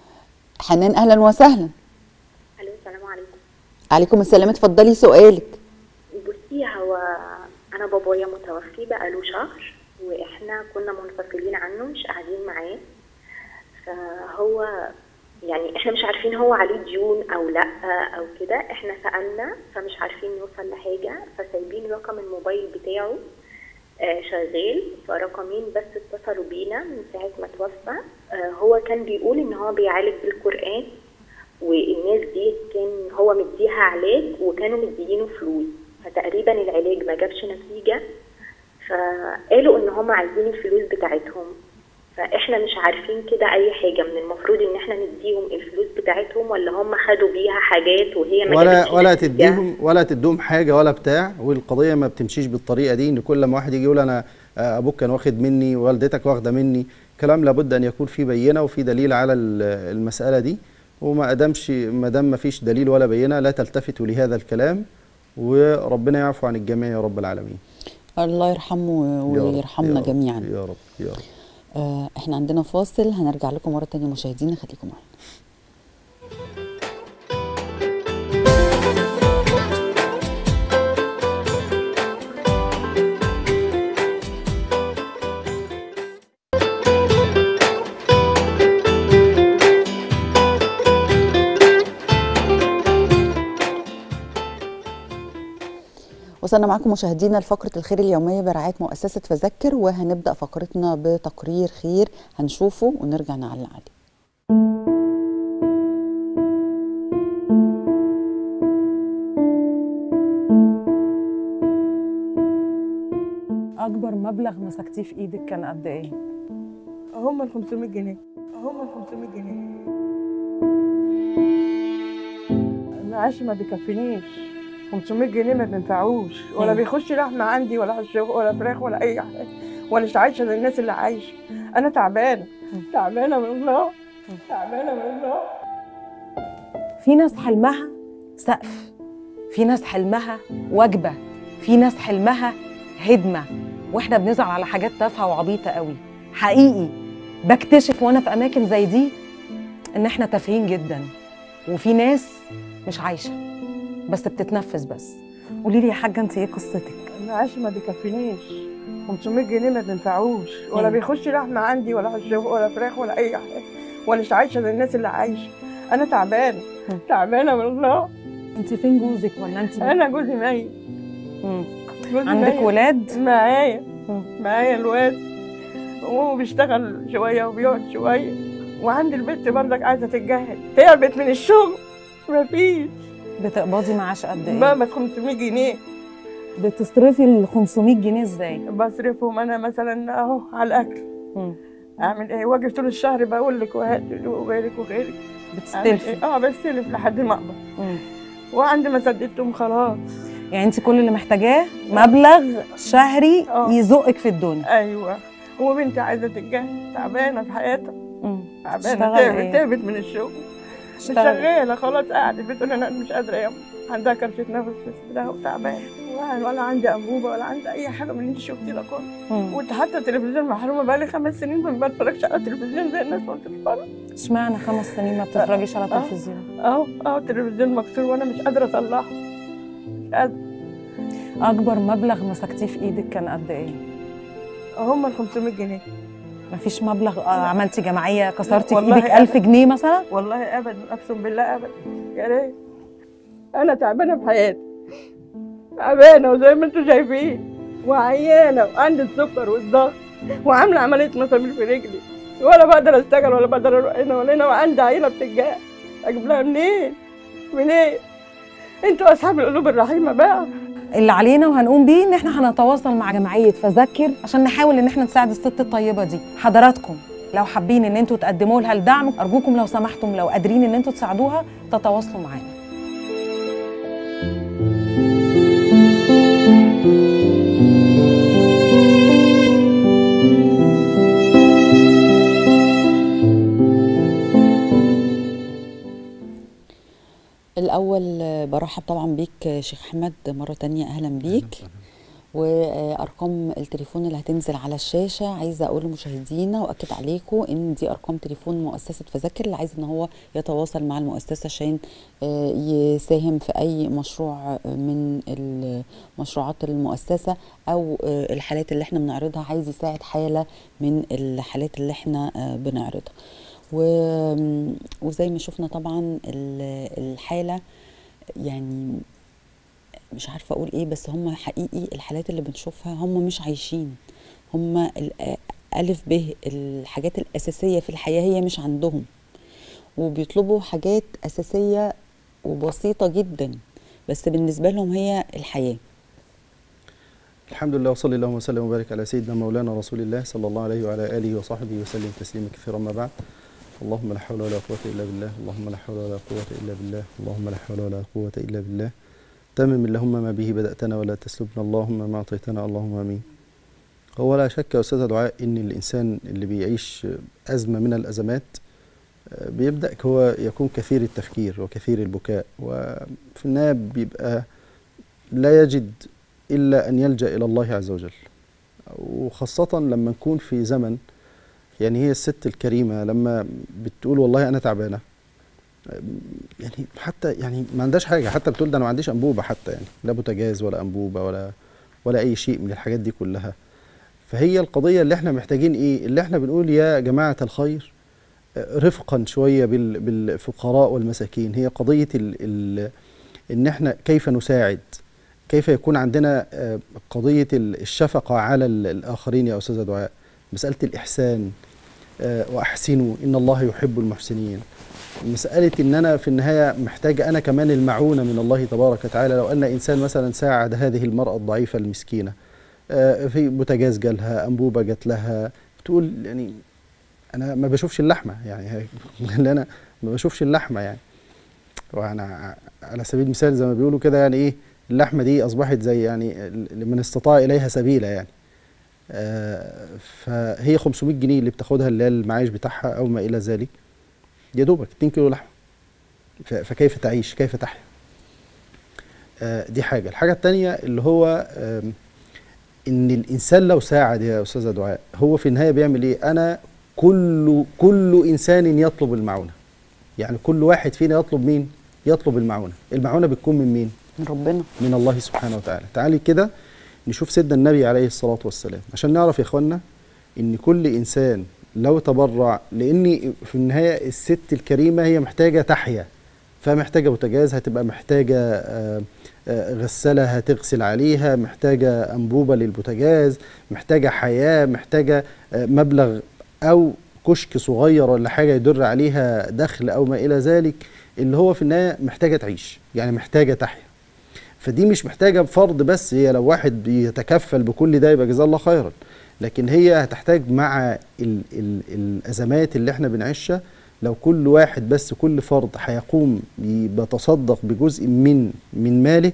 حنان اهلا وسهلا الو السلام عليكم عليكم السلام اتفضلي سؤالك بصي هو انا بابايا متوفي بقاله شهر واحنا كنا منفصلين عنه مش قاعدين معاه فهو يعني احنا مش عارفين هو عليه ديون او لا او كده احنا سالنا فمش عارفين نوصل لحاجه فسايبين رقم الموبايل بتاعه آه، شغال فرقمين بس اتصلوا بينا من ساعه ما توفى آه، هو كان بيقول ان هو بيعالج بالقران والناس دي كان هو مديها علاج وكانوا مديينه فلوس فتقريبا العلاج ما جابش نتيجة فقالوا ان هم عايزين الفلوس بتاعتهم فاحنا مش عارفين كده اي حاجة من المفروض ان احنا نديهم الفلوس بتاعتهم ولا هم خدوا بيها حاجات وهي ما ولا جابتش ولا نتيجة. تديهم ولا تديهم حاجه ولا بتاع والقضيه ما بتمشيش بالطريقه دي ان كل ما واحد يجي يقول انا آه، ابوك كان واخد مني والدتك واخده مني كلام لابد ان يكون في بينه وفي دليل على ال- المساله دي وما ادامش ما دام ما فيش دليل ولا بينه لا تلتفتوا لهذا الكلام وربنا يعفو عن الجميع يا رب العالمين الله يرحمه يا رب، ويرحمنا يا رب، جميعا يا رب يا رب آه احنا عندنا فاصل هنرجع لكم مره تانية مشاهدينا خليكم معانا وصلنا معاكم مشاهدينا لفقرة الخير اليومية برعاية مؤسسة فذكر وهنبدأ فقرتنا بتقرير خير هنشوفه ونرجع نعلق عليه اكبر مبلغ مسكتيه في ايدك كان قد ايه هم ال 500 جنيه هم ال 500 جنيه المعاش ما بيكفينيش 500 جنيه ما بينفعوش ولا أيوة. بيخش لحمه عندي ولا شغل ولا فراخ ولا اي حاجه ولا مش عايشه زي الناس اللي عايشه انا تعبانه تعبانه من الله تعبانه من الله في ناس حلمها سقف في ناس حلمها وجبه في ناس حلمها هدمه واحنا بنزعل على حاجات تافهه وعبيطه قوي حقيقي بكتشف وانا في اماكن زي دي ان احنا تافهين جدا وفي ناس مش عايشه بس بتتنفس بس قولي لي يا حاجه انت ايه قصتك المعاش ما بيكفينيش 500 جنيه ما بينفعوش ولا مم. بيخش لحمه عندي ولا عش- ولا فراخ ولا اي حاجه ولا مش عايشه زي الناس اللي عايشه انا تعبانه مم. تعبانه والله انت فين جوزك ولا انت انا جوزي ميت مم. جوزي عندك ميت. ولاد معايا مم. معايا الواد وهو بيشتغل شويه وبيقعد شويه وعندي البنت برضك عايزه تتجهز تعبت من الشغل مفيش بتقبضي معاش قد ايه بابا 500 جنيه بتصرفي ال 500 جنيه ازاي بصرفهم انا مثلا اهو على الاكل مم. اعمل ايه واجي طول الشهر بقول لك وهات وغيرك وغيرك أعمل بتستلفي إيه؟ اه بستلف لحد ما اقبض مم. وعندي ما سددتهم خلاص يعني انت كل اللي محتاجاه مبلغ شهري آه. يزقك في الدنيا ايوه وبنتي عايزه تتجهز تعبانه في حياتها مم. تعبانه تشتغل تعبت ايه؟ تعبت من الشغل مش تشتغل شغاله خلاص قاعده بتقول انا مش قادره يا أم. عندها كرشه نفس في صدرها وتعبانه ولا- ولا عندي انبوبه ولا عندي اي حاجه من اللي انت شفتيه ده كله مم. وانت حتى التلفزيون محرومه بقالي خمس سنين ما بتفرجش على التلفزيون زي الناس ما بتتفرج اشمعنى خمس سنين ما بتتفرجيش على آه. تلفزيون اهو اهو التلفزيون مكسور وانا مش قادره اصلحه مش قادره اكبر مبلغ مسكتيه في ايدك كان قد ايه هم ال 500 جنيه مفيش مبلغ آه، عملتي جمعيه كسرتي في والله ايدك 1000 جنيه مثلا والله ابدا اقسم بالله ابدا يا ريت انا تعبانه في حياتي تعبانه وزي ما انتم شايفين وعيانه وعندي السكر والضغط وعامله عمليه مسامير في رجلي ولا بقدر اشتغل ولا بقدر اروح هنا ولا هنا وعندي عيله بتتجاه اجيب لها منين؟ منين؟ انتوا اصحاب القلوب الرحيمه بقى اللي علينا وهنقوم بيه ان احنا هنتواصل مع جمعيه فذكر عشان نحاول ان احنا نساعد الست الطيبه دي حضراتكم لو حابين ان انتوا تقدموا لها الدعم ارجوكم لو سمحتم لو قادرين ان انتوا تساعدوها تتواصلوا معانا الأول آه، برحب طبعا بيك آه، شيخ أحمد مرة تانية أهلا بيك وأرقام التليفون اللي هتنزل على الشاشة عايزة أقول لمشاهدينا وأكد عليكم إن دي أرقام تليفون مؤسسة فذكر اللي عايز إن هو يتواصل مع المؤسسة عشان آه، يساهم في أي مشروع آه، من المشروعات المؤسسة أو آه، الحالات اللي احنا بنعرضها عايز يساعد حالة من الحالات اللي احنا آه، بنعرضها و- وزي ما شفنا طبعا ال- الحالة يعني مش عارفة أقول إيه بس هم حقيقي الحالات اللي بنشوفها هم مش عايشين هم ال- ألف به الحاجات الأساسية في الحياة هي مش عندهم وبيطلبوا حاجات أساسية وبسيطة جدا بس بالنسبة لهم هي الحياة الحمد لله وصلي اللهم وسلم وبارك على سيدنا مولانا رسول الله صلى الله عليه وعلى اله وصحبه وسلم تسليما كثيرا ما بعد اللهم لا حول ولا قوة إلا بالله اللهم لا حول ولا قوة إلا بالله اللهم لا حول ولا قوة إلا بالله تمم اللهم ما به بدأتنا ولا تسلبنا اللهم ما أعطيتنا اللهم آمين هو لا شك يا أستاذ دعاء إن الإنسان اللي بيعيش أزمة من الأزمات آه، بيبدأ هو يكون كثير التفكير وكثير البكاء وفي النهاية بيبقى لا يجد إلا أن يلجأ إلى الله عز وجل وخاصة لما نكون في زمن يعني هي الست الكريمة لما بتقول والله أنا تعبانة يعني حتى يعني ما عندهاش حاجة حتى بتقول ده أنا ما عنديش أنبوبة حتى يعني لا بوتاجاز ولا أنبوبة ولا ولا أي شيء من الحاجات دي كلها فهي القضية اللي احنا محتاجين إيه اللي احنا بنقول يا جماعة الخير آه، رفقا شوية بال- بالفقراء والمساكين هي قضية ال ال إن احنا كيف نساعد كيف يكون عندنا آه، قضية ال- الشفقة على ال- الآخرين يا أستاذة دعاء مسألة الإحسان آه، وأحسنوا إن الله يحب المحسنين مسألة إن أنا في النهاية محتاج أنا كمان المعونة من الله تبارك وتعالى لو أن إنسان مثلا ساعد هذه المرأة الضعيفة المسكينة آه، في بوتاجاز جالها أنبوبة جات لها تقول يعني أنا ما بشوفش اللحمة يعني اللي أنا ما بشوفش اللحمة يعني وأنا على سبيل المثال زي ما بيقولوا كده يعني إيه اللحمة دي أصبحت زي يعني لمن استطاع إليها سبيلا يعني آه، فهي 500 جنيه اللي بتاخدها اللي هي المعاش بتاعها أو ما إلى ذلك يا دوبك 2 كيلو لحمة ف- فكيف تعيش كيف تحيا آه، دي حاجة الحاجة التانية اللي هو آم، إن الإنسان لو ساعد يا أستاذة دعاء هو في النهاية بيعمل إيه أنا كل كل إنسان يطلب المعونة يعني كل واحد فينا يطلب مين يطلب المعونة المعونة بتكون من مين من ربنا من الله سبحانه وتعالى تعالي كده نشوف سيدنا النبي عليه الصلاة والسلام عشان نعرف يا إخوانا إن كل إنسان لو تبرع لأن في النهاية الست الكريمة هي محتاجة تحيا فمحتاجة بوتاجاز هتبقى محتاجة آه، آه، غسالة هتغسل عليها محتاجة أنبوبة للبوتاجاز محتاجة حياة محتاجة آه، مبلغ أو كشك صغير ولا حاجة يدر عليها دخل أو ما إلى ذلك اللي هو في النهاية محتاجة تعيش يعني محتاجة تحيا فدي مش محتاجة فرد بس هي لو واحد بيتكفل بكل ده يبقى جزاه الله خيرا لكن هي هتحتاج مع ال ال الأزمات اللي احنا بنعيشها لو كل واحد بس كل فرد هيقوم بيتصدق بجزء من من ماله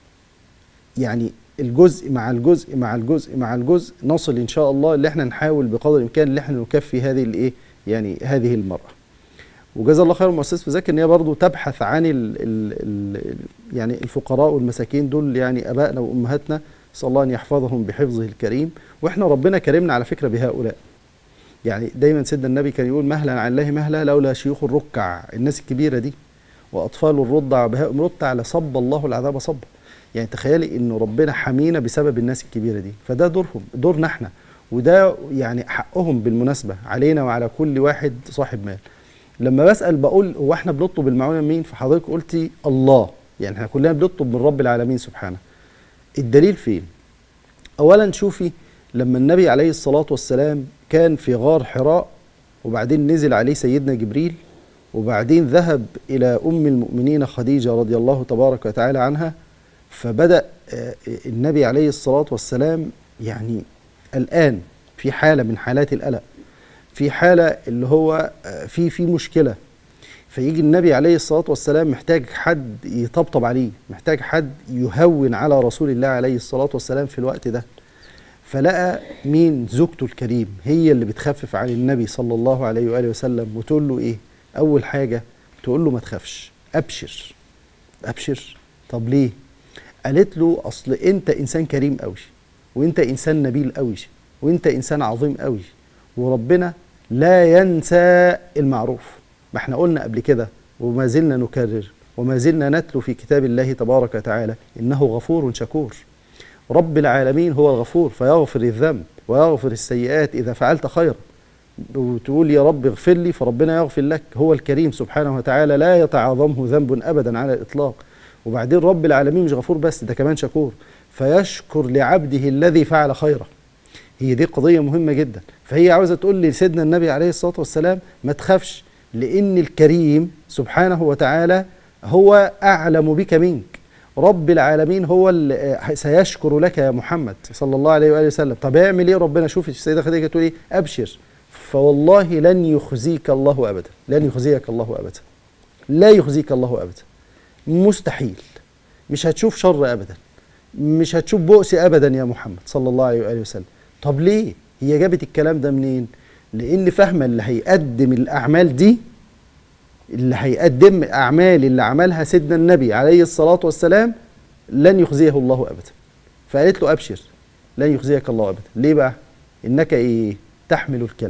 يعني الجزء مع الجزء مع الجزء مع الجزء نصل ان شاء الله اللي احنا نحاول بقدر الامكان اللي احنا نكفي هذه الايه يعني هذه المراه وجزا الله خير المؤسسه في ذلك ان هي برضه تبحث عن ال ال ال يعني الفقراء والمساكين دول يعني ابائنا وامهاتنا نسال الله ان يحفظهم بحفظه الكريم واحنا ربنا كرمنا على فكره بهؤلاء يعني دايما سيدنا النبي كان يقول مهلا عن الله مهلا لولا شيوخ الركع الناس الكبيره دي واطفال الرضع بهاء رضع لصب الله العذاب صبا يعني تخيلي ان ربنا حمينا بسبب الناس الكبيره دي فده دورهم دورنا احنا وده يعني حقهم بالمناسبه علينا وعلى كل واحد صاحب مال لما بسال بقول هو احنا بنطلب المعونه من مين فحضرتك قلتي الله يعني احنا كلنا بنطلب من رب العالمين سبحانه الدليل فين اولا شوفي لما النبي عليه الصلاه والسلام كان في غار حراء وبعدين نزل عليه سيدنا جبريل وبعدين ذهب الى ام المؤمنين خديجه رضي الله تبارك وتعالى عنها فبدا آه، النبي عليه الصلاه والسلام يعني الان في حاله من حالات القلق في حاله اللي هو آه، في في مشكله فيجي النبي عليه الصلاه والسلام محتاج حد يطبطب عليه محتاج حد يهون على رسول الله عليه الصلاه والسلام في الوقت ده فلقى مين زوجته الكريم هي اللي بتخفف عن النبي صلى الله عليه واله وسلم وتقول له ايه اول حاجه تقول له ما تخافش ابشر ابشر طب ليه قالت له اصل انت انسان كريم قوي وانت انسان نبيل قوي وانت انسان عظيم قوي وربنا لا ينسى المعروف ما احنا قلنا قبل كده وما زلنا نكرر وما زلنا نتلو في كتاب الله تبارك وتعالى انه غفور شكور رب العالمين هو الغفور فيغفر الذنب ويغفر السيئات اذا فعلت خيرا وتقول يا رب اغفر لي فربنا يغفر لك هو الكريم سبحانه وتعالى لا يتعاظمه ذنب ابدا على الاطلاق وبعدين رب العالمين مش غفور بس ده كمان شكور فيشكر لعبده الذي فعل خيرا هي دي قضيه مهمه جدا فهي عاوزه تقول لسيدنا النبي عليه الصلاه والسلام ما تخافش لان الكريم سبحانه وتعالى هو اعلم بك منك رب العالمين هو اللي سيشكر لك يا محمد صلى الله عليه واله وسلم طب اعمل ايه ربنا شوف السيده خديجه تقول ايه ابشر فوالله لن يخزيك الله ابدا لن يخزيك الله ابدا لا يخزيك الله ابدا مستحيل مش هتشوف شر ابدا مش هتشوف بؤس ابدا يا محمد صلى الله عليه واله وسلم طب ليه هي جابت الكلام ده منين لان فاهمه اللي هيقدم الاعمال دي اللي هيقدم اعمال اللي عملها سيدنا النبي عليه الصلاه والسلام لن يخزيه الله ابدا فقالت له ابشر لن يخزيك الله ابدا ليه بقى انك ايه تحمل الكل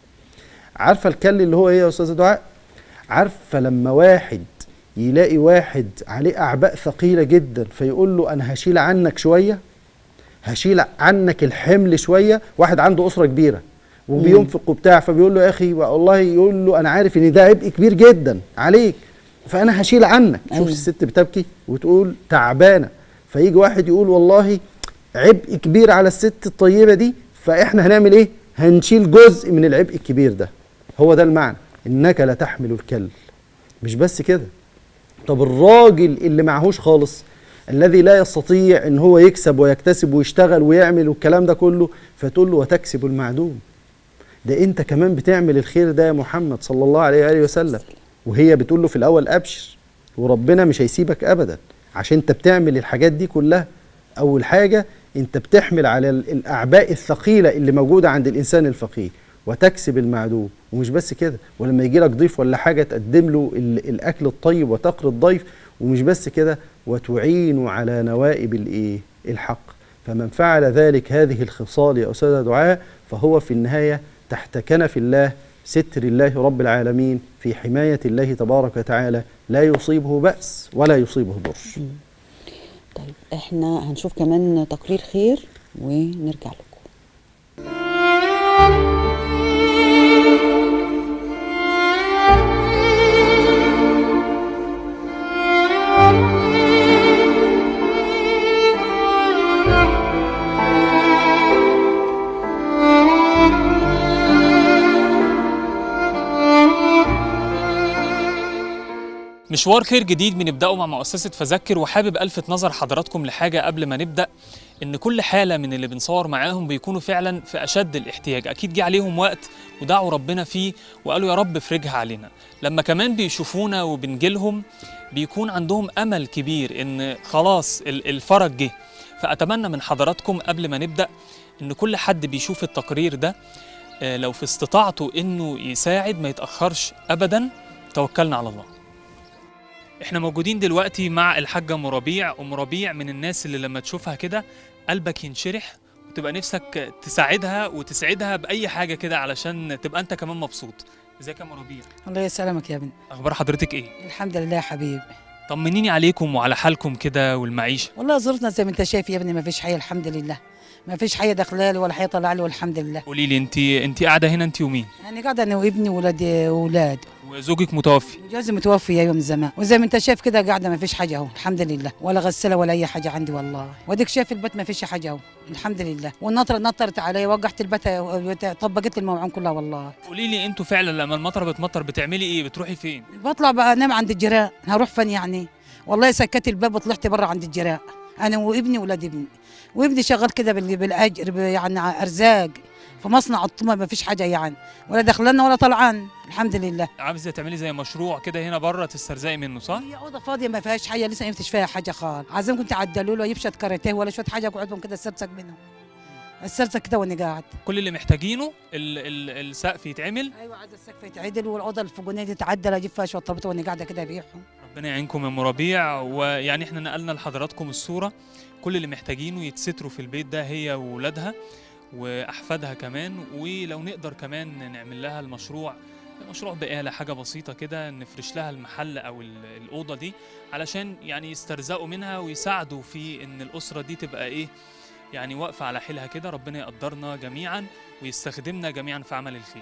عارفه الكل اللي هو ايه يا استاذه دعاء عارفه لما واحد يلاقي واحد عليه اعباء ثقيله جدا فيقول له انا هشيل عنك شويه هشيل عنك الحمل شويه واحد عنده اسره كبيره وبينفق وبتاع فبيقول له يا اخي والله يقول له انا عارف ان ده عبء كبير جدا عليك فانا هشيل عنك شوف أيوة. الست بتبكي وتقول تعبانه فيجي واحد يقول والله عبء كبير على الست الطيبه دي فاحنا هنعمل ايه هنشيل جزء من العبء الكبير ده هو ده المعنى انك لا تحمل الكل مش بس كده طب الراجل اللي معهوش خالص الذي لا يستطيع ان هو يكسب ويكتسب ويشتغل ويعمل والكلام ده كله فتقول له وتكسب المعدوم ده انت كمان بتعمل الخير ده يا محمد صلى الله عليه واله وسلم وهي بتقول له في الاول ابشر وربنا مش هيسيبك ابدا عشان انت بتعمل الحاجات دي كلها اول حاجه انت بتحمل على ال- الاعباء الثقيله اللي موجوده عند الانسان الفقير وتكسب المعدوم ومش بس كده ولما يجي لك ضيف ولا حاجه تقدم له ال- الاكل الطيب وتقري الضيف ومش بس كده وتعين على نوائب الايه الحق فمن فعل ذلك هذه الخصال يا استاذه دعاء فهو في النهايه تحت كنف الله ستر الله رب العالمين في حمايه الله تبارك وتعالى لا يصيبه باس ولا يصيبه ضر طيب احنا هنشوف كمان تقرير خير ونرجع لكم مشوار خير جديد بنبدأه مع مؤسسة فذكر وحابب ألفت نظر حضراتكم لحاجة قبل ما نبدأ إن كل حالة من اللي بنصور معاهم بيكونوا فعلا في أشد الاحتياج أكيد جه عليهم وقت ودعوا ربنا فيه وقالوا يا رب افرجها علينا لما كمان بيشوفونا وبنجيلهم بيكون عندهم أمل كبير إن خلاص ال- الفرج جه فأتمنى من حضراتكم قبل ما نبدأ إن كل حد بيشوف التقرير ده آه، لو في استطاعته إنه يساعد ما يتأخرش أبدا توكلنا على الله احنا موجودين دلوقتي مع الحاجة أم ربيع أم ربيع من الناس اللي لما تشوفها كده قلبك ينشرح وتبقى نفسك تساعدها وتسعدها بأي حاجة كده علشان تبقى أنت كمان مبسوط ازيك يا أم ربيع الله يسلمك يا ابني أخبار حضرتك إيه؟ الحمد لله يا حبيبي طمنيني عليكم وعلى حالكم كده والمعيشة والله ظروفنا زي ما انت شايف يا ابني ما فيش حي الحمد لله ما فيش حي داخلالي ولا حي طلع لي والحمد لله قولي لي أنت أنت قاعدة هنا أنت ومين؟ يعني قاعده انا وابني وولاد اولاد وزوجك متوفي جوزي متوفي يا يوم زمان وزي ما انت شايف كده قاعده ما فيش حاجه اهو الحمد لله ولا غساله ولا اي حاجه عندي والله واديك شايف البيت ما فيش حاجه اهو الحمد لله والنطره نطرت علي وقعت البيت طبقت لي الموعون كلها والله قولي لي أنتوا فعلا لما المطر بتمطر بتعملي إيه؟ بتروحي فين؟ بطلع بقى انام عند الجيران هروح فين يعني والله سكت الباب وطلعت بره عند الجيران انا وابني ولاد ابني وابني شغال كده بال- بالاجر ب- يعني ارزاق في مصنع الطمه ما فيش حاجه يعني ولا دخلنا ولا طلعان الحمد لله عاوزة تعملي زي مشروع كده هنا بره تسترزقي منه صح؟ هي اوضه فاضيه ما فيهاش حاجه لسه ما فيش فيها حاجه خالص عايزين كنت عدلوا له يبشت كاراتيه ولا شويه حاجه اقعدهم كده السرسك منهم السرسك كده وانا قاعد كل اللي محتاجينه ال ال السقف يتعمل ايوه عايز السقف يتعدل والاوضه الفوقانيه دي تتعدل اجيب فيها شويه طلبات وانا قاعده كده ابيعهم ربنا يعينكم يا ام ربيع ويعني احنا نقلنا لحضراتكم الصوره كل اللي محتاجينه يتستروا في البيت ده هي وولادها واحفادها كمان ولو نقدر كمان نعمل لها المشروع مشروع بقالة حاجة بسيطة كده نفرش لها المحل أو ال- الأوضة دي علشان يعني يسترزقوا منها ويساعدوا في إن الأسرة دي تبقى إيه يعني واقفة على حيلها كده ربنا يقدرنا جميعا ويستخدمنا جميعا في عمل الخير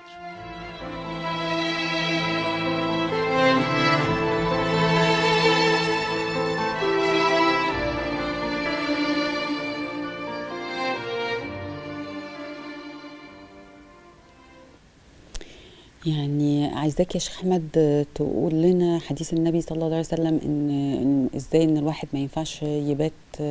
يعني عايزاك يا شيخ احمد تقول لنا حديث النبي صلى الله عليه وسلم ان, إن ازاي ان الواحد ما ينفعش يبات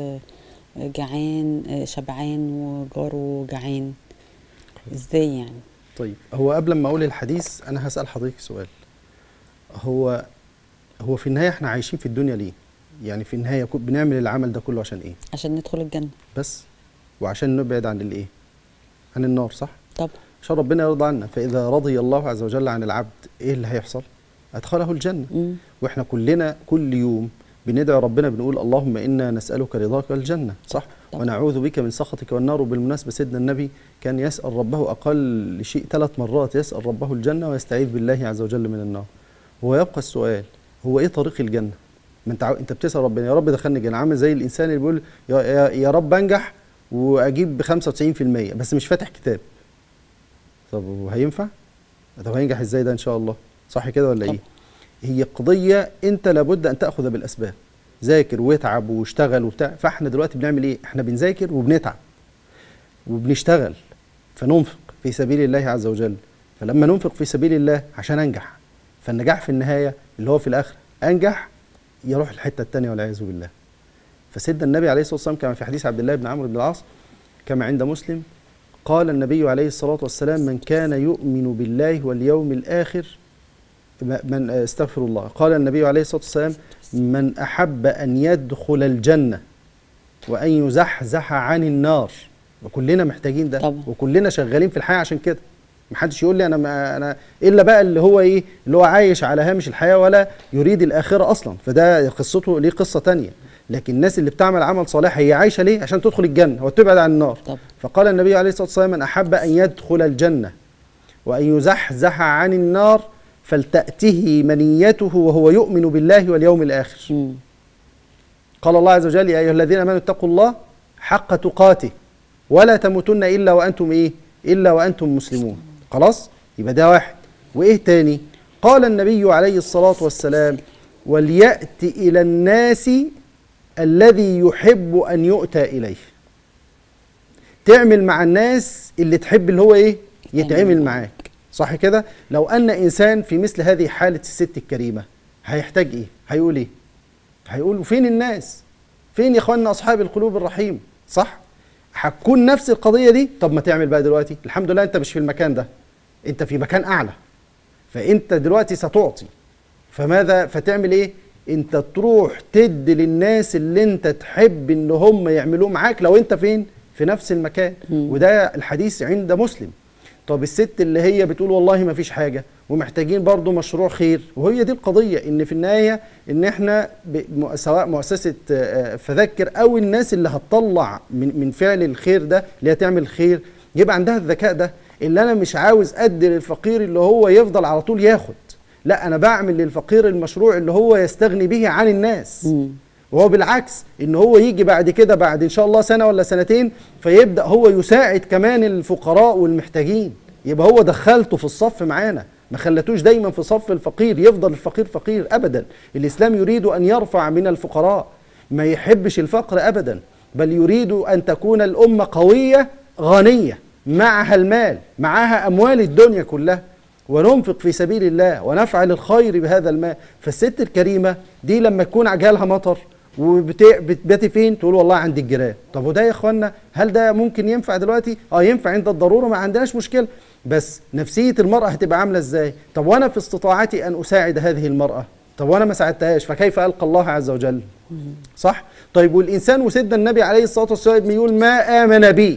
جعان شبعان وجاره جعان ازاي يعني طيب هو قبل ما اقول الحديث انا هسال حضرتك سؤال هو هو في النهايه احنا عايشين في الدنيا ليه يعني في النهايه كو- بنعمل العمل ده كله عشان ايه عشان ندخل الجنه بس وعشان نبعد عن الايه عن النار صح طب عشان ربنا يرضى عنا فاذا رضي الله عز وجل عن العبد ايه اللي هيحصل ادخله الجنه مم. واحنا كلنا كل يوم بندعي ربنا بنقول اللهم انا نسالك رضاك والجنه صح طبعا. ونعوذ بك من سخطك والنار وبالمناسبه سيدنا النبي كان يسال ربه اقل شيء ثلاث مرات يسال ربه الجنه ويستعيذ بالله عز وجل من النار هو يبقى السؤال هو ايه طريق الجنه ما انت عاو- انت بتسال ربنا يا رب دخلني الجنه عامل زي الانسان اللي بيقول يا, يا, يا رب انجح واجيب ب 95% بس مش فاتح كتاب طب وهينفع طب هينجح ازاي ده ان شاء الله صح كده ولا طب. ايه هي قضيه انت لابد ان تاخذ بالاسباب ذاكر واتعب واشتغل وبتاع فاحنا دلوقتي بنعمل ايه احنا بنذاكر وبنتعب وبنشتغل فننفق في سبيل الله عز وجل فلما ننفق في سبيل الله عشان انجح فالنجاح في النهايه اللي هو في الاخره انجح يروح الحته الثانيه والعياذ بالله فسيدنا النبي عليه الصلاه والسلام كما في حديث عبد الله بن عمرو بن العاص كما عند مسلم قال النبي عليه الصلاه والسلام من كان يؤمن بالله واليوم الاخر من استغفر الله قال النبي عليه الصلاه والسلام من احب ان يدخل الجنه وان يزحزح عن النار وكلنا محتاجين ده طبعا. وكلنا شغالين في الحياه عشان كده محدش يقول لي انا ما انا الا بقى اللي هو ايه اللي هو عايش على هامش الحياه ولا يريد الاخره اصلا فده قصته ليه قصه تانية لكن الناس اللي بتعمل عمل صالح هي عايشه ليه عشان تدخل الجنه وتبعد عن النار طب فقال النبي عليه الصلاه والسلام من احب ان يدخل الجنه وان يزحزح عن النار فلتاته منيته وهو يؤمن بالله واليوم الاخر مم. قال الله عز وجل يا ايها الذين امنوا اتقوا الله حق تقاته ولا تموتن الا وانتم ايه الا وانتم مسلمون خلاص يبقى ده واحد وايه تاني قال النبي عليه الصلاه والسلام وليات الى الناس الذي يحب ان يؤتى اليه تعمل مع الناس اللي تحب اللي هو ايه يتعمل معاك صح كده لو ان انسان في مثل هذه حاله الست الكريمه هيحتاج ايه هيقول ايه هيقول فين الناس فين يا اخواننا اصحاب القلوب الرحيم صح هتكون نفس القضيه دي طب ما تعمل بقى دلوقتي الحمد لله انت مش في المكان ده انت في مكان اعلى فانت دلوقتي ستعطي فماذا فتعمل ايه انت تروح تدي للناس اللي انت تحب ان هم يعملوه معاك لو انت فين في نفس المكان وده الحديث عند مسلم طب الست اللي هي بتقول والله ما فيش حاجه ومحتاجين برضو مشروع خير وهي دي القضيه ان في النهايه ان احنا ب- سواء مؤسسه آه، فذكر او الناس اللي هتطلع من من فعل الخير ده اللي هي تعمل خير يبقى عندها الذكاء ده اللي انا مش عاوز ادي للفقير اللي هو يفضل على طول ياخد لا انا بعمل للفقير المشروع اللي هو يستغني به عن الناس وهو بالعكس ان هو يجي بعد كده بعد ان شاء الله سنه ولا سنتين فيبدا هو يساعد كمان الفقراء والمحتاجين يبقى هو دخلته في الصف معانا ما خلتوش دايما في صف الفقير يفضل الفقير فقير ابدا الاسلام يريد ان يرفع من الفقراء ما يحبش الفقر ابدا بل يريد ان تكون الامه قويه غنيه معها المال معها اموال الدنيا كلها وننفق في سبيل الله ونفعل الخير بهذا المال فالست الكريمه دي لما تكون عجالها مطر وبتباتي فين تقول والله عند الجيران طب وده يا اخوانا هل ده ممكن ينفع دلوقتي اه ينفع عند الضروره ما عندناش مشكله بس نفسيه المراه هتبقى عامله ازاي طب وانا في استطاعتي ان اساعد هذه المراه طب وانا ما ساعدتهاش فكيف القى الله عز وجل صح طيب والانسان وسيدنا النبي عليه الصلاه والسلام يقول ما امن بي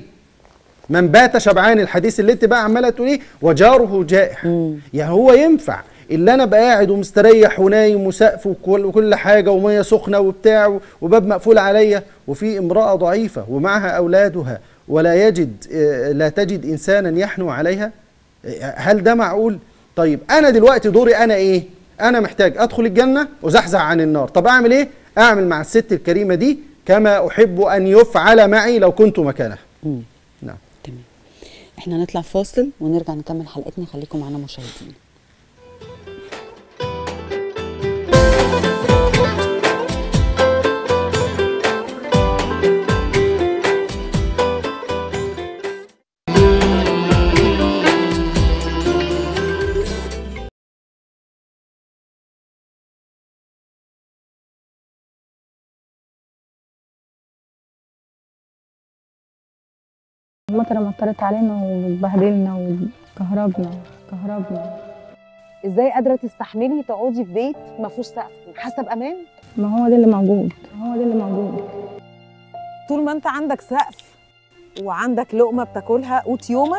من بات شبعان الحديث اللي انت بقى عماله تقوليه وجاره جائع يعني هو ينفع اللي انا بقى قاعد ومستريح ونايم وسقف وكل, وكل حاجه وميه سخنه وبتاع وباب مقفول عليا وفي امراه ضعيفه ومعها اولادها ولا يجد آه، لا تجد انسانا يحنو عليها آه، هل ده معقول طيب انا دلوقتي دوري انا ايه انا محتاج ادخل الجنه وزحزح عن النار طب اعمل ايه اعمل مع الست الكريمه دي كما احب ان يفعل معي لو كنت مكانها نعم تمام احنا نطلع فاصل ونرجع نكمل حلقتنا خليكم معنا مشاهدين المطره مطرت علينا وبهدلنا وكهربنا كهربنا ازاي قادره تستحملي تقعدي في بيت ما فيهوش سقف حاسه بامان ما هو ده اللي موجود هو ده اللي موجود طول ما انت عندك سقف وعندك لقمه بتاكلها قوت يومك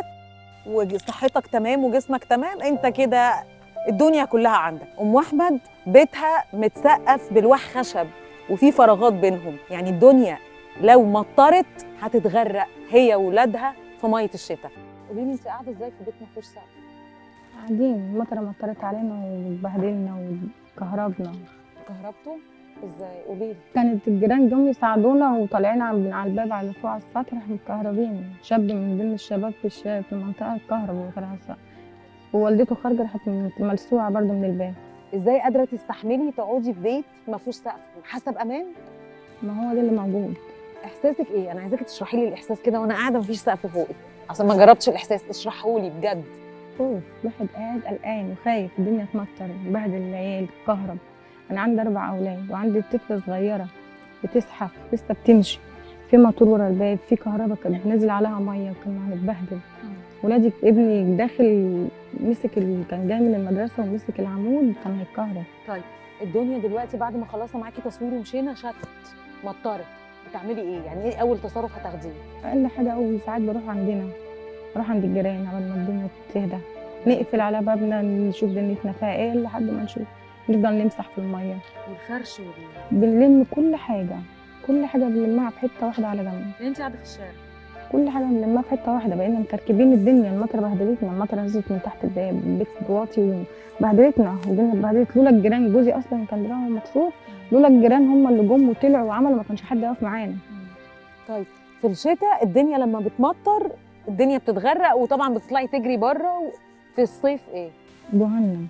وصحتك تمام وجسمك تمام انت كده الدنيا كلها عندك ام احمد بيتها متسقف بالواح خشب وفي فراغات بينهم يعني الدنيا لو مطرت هتتغرق هي وولادها في ميه الشتاء قولي لي انت قاعده ازاي في بيت ما فيهوش سقف قاعدين المطره مطرت علينا وبهدلنا وكهربنا كهربته ازاي قولي لي كانت الجيران جم يساعدونا وطالعين على من على الباب على فوق على السطح راح مكهربين شاب من ضمن الشباب في الشارع في المنطقه اتكهرب وطلع على السطح ووالدته خارجه راحت ملسوعه برضه من الباب ازاي قادره تستحملي تقعدي في بيت ما فيهوش سقف حاسه بامان ما هو ده اللي موجود احساسك ايه انا عايزاكي تشرحي لي الاحساس كده وانا قاعده مفيش سقف فوقي اصل ما جربتش الاحساس اشرحه لي بجد خوف الواحد قاعد قلقان وخايف الدنيا تمطر بهدل العيال كهرب انا عندي اربع اولاد وعندي طفله صغيره بتزحف لسه بتمشي في موتور ورا الباب في كهرباء كانت نازل عليها ميه وكنا هنتبهدل ولادي ابني داخل مسك ال... كان جاي من المدرسه ومسك العمود كان هيتكهرب طيب الدنيا دلوقتي بعد ما خلصنا معاكي تصوير ومشينا شتت مطرت بتعملي ايه يعني ايه اول تصرف هتاخديه اقل حاجه اول ساعات بروح عندنا بروح عند الجيران قبل ما الدنيا تهدى نقفل على بابنا نشوف دنيتنا فيها ايه لحد ما نشوف نفضل نمسح في الميه والفرش وال بنلم كل حاجه كل حاجه بنلمها في حته واحده على جنب يعني انت قاعده في الشارع كل حاجه بنلمها في حته واحده بقينا مكركبين الدنيا المطره بهدلتنا المطره نزلت من تحت الباب البيت واطي وبهدلتنا والدنيا اتبهدلت لولا الجيران جوزي اصلا كان دراعه مكسور لولا الجيران هم اللي جم وطلعوا وعملوا ما كانش حد يقف معانا طيب في الشتاء الدنيا لما بتمطر الدنيا بتتغرق وطبعا بتطلعي تجري بره و... في الصيف ايه جهنم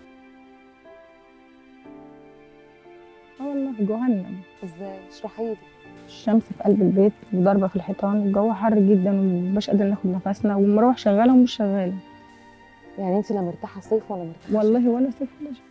اه والله جهنم ازاي اشرحي لي الشمس في قلب البيت وضاربه في الحيطان والجو حر جدا ومبقاش قادر ناخد نفسنا والمراوح شغاله ومش شغاله يعني انت لا مرتاحه صيف ولا مرتاحه والله ولا صيف ولا شتاء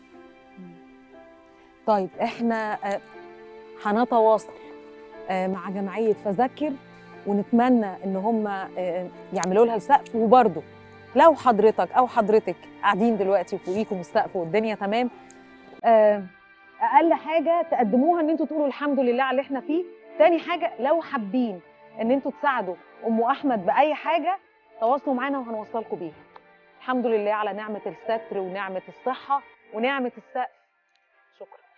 طيب احنا آه، هنتواصل آه، مع جمعيه فذكر ونتمنى ان هم آه، يعملوا لها السقف وبرده لو حضرتك او حضرتك قاعدين دلوقتي وفوقيكم السقف والدنيا تمام آه، اقل حاجه تقدموها ان انتوا تقولوا الحمد لله على اللي احنا فيه تاني حاجه لو حابين ان انتوا تساعدوا ام احمد باي حاجه تواصلوا معانا وهنوصلكم بيها الحمد لله على نعمه الستر ونعمه الصحه ونعمه السقف شكرا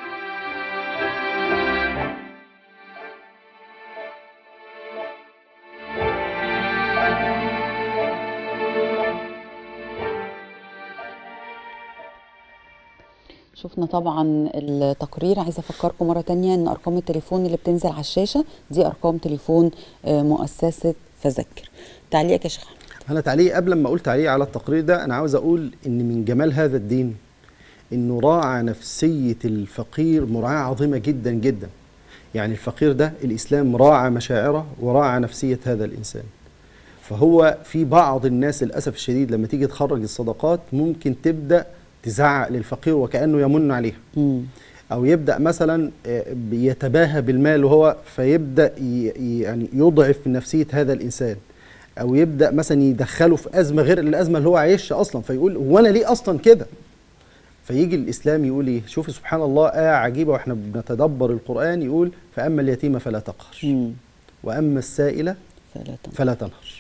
شفنا طبعا التقرير عايزه افكركم مره تانية ان ارقام التليفون اللي بتنزل على الشاشه دي ارقام تليفون آه، مؤسسه فذكر تعليقك يا شيخ أحمد. انا تعليق قبل ما اقول تعليق على التقرير ده انا عاوز اقول ان من جمال هذا الدين انه راعى نفسيه الفقير مراعاه عظيمه جدا جدا يعني الفقير ده الاسلام راعى مشاعره وراعى نفسيه هذا الانسان فهو في بعض الناس للاسف الشديد لما تيجي تخرج الصدقات ممكن تبدا تزعق للفقير وكانه يمن عليها او يبدا مثلا آه، يتباهى بالمال وهو فيبدا ي- ي- يعني يضعف من نفسيه هذا الانسان او يبدا مثلا يدخله في ازمه غير الازمه اللي هو عايشها اصلا فيقول هو انا ليه اصلا كده فيجي الاسلام يقول ايه شوف سبحان الله ايه عجيبه واحنا بنتدبر القران يقول فاما اليتيم فلا تقهر واما السائل فلا فلا تنهر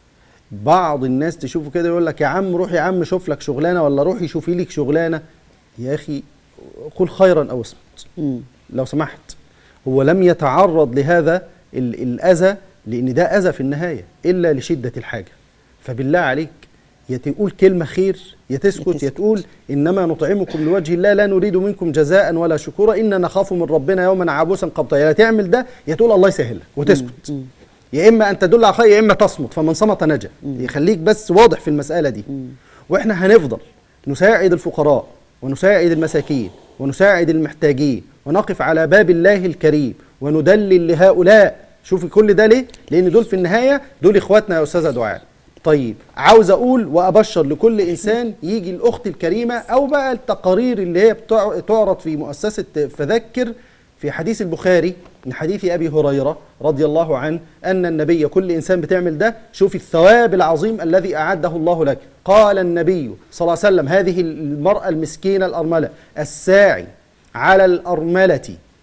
بعض الناس تشوفه كده يقول لك يا عم روح يا عم شوف لك شغلانه ولا روحي شوفي لك شغلانه يا اخي قل خيرا او اصمت لو سمحت هو لم يتعرض لهذا ال- الاذى لان ده اذى في النهايه الا لشده الحاجه فبالله عليك يا تقول كلمه خير يا تسكت يا تقول انما نطعمكم لوجه الله لا نريد منكم جزاء ولا شكورا انا نخاف من ربنا يوما عبوسا قبطيا يا تعمل ده يا تقول الله يسهل لك وتسكت يا اما ان تدل على خير يا اما تصمت فمن صمت نجا يخليك بس واضح في المساله دي واحنا هنفضل نساعد الفقراء ونساعد المساكين ونساعد المحتاجين ونقف على باب الله الكريم وندلل لهؤلاء شوفي كل ده ليه لان دول في النهايه دول اخواتنا يا استاذه دعاء طيب عاوز اقول وابشر لكل انسان يجي الاخت الكريمه او بقى التقارير اللي هي بتع- تعرض في مؤسسه فذكر في حديث البخاري من حديث ابي هريره رضي الله عنه ان النبي كل انسان بتعمل ده شوف الثواب العظيم الذي اعده الله لك قال النبي صلى الله عليه وسلم هذه المراه المسكينه الارمله الساعي على الارمله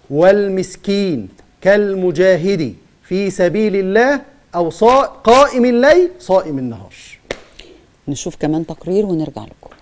والمسكين كالمجاهد في سبيل الله او صا- قائم الليل صائم النهار نشوف كمان تقرير ونرجع لكم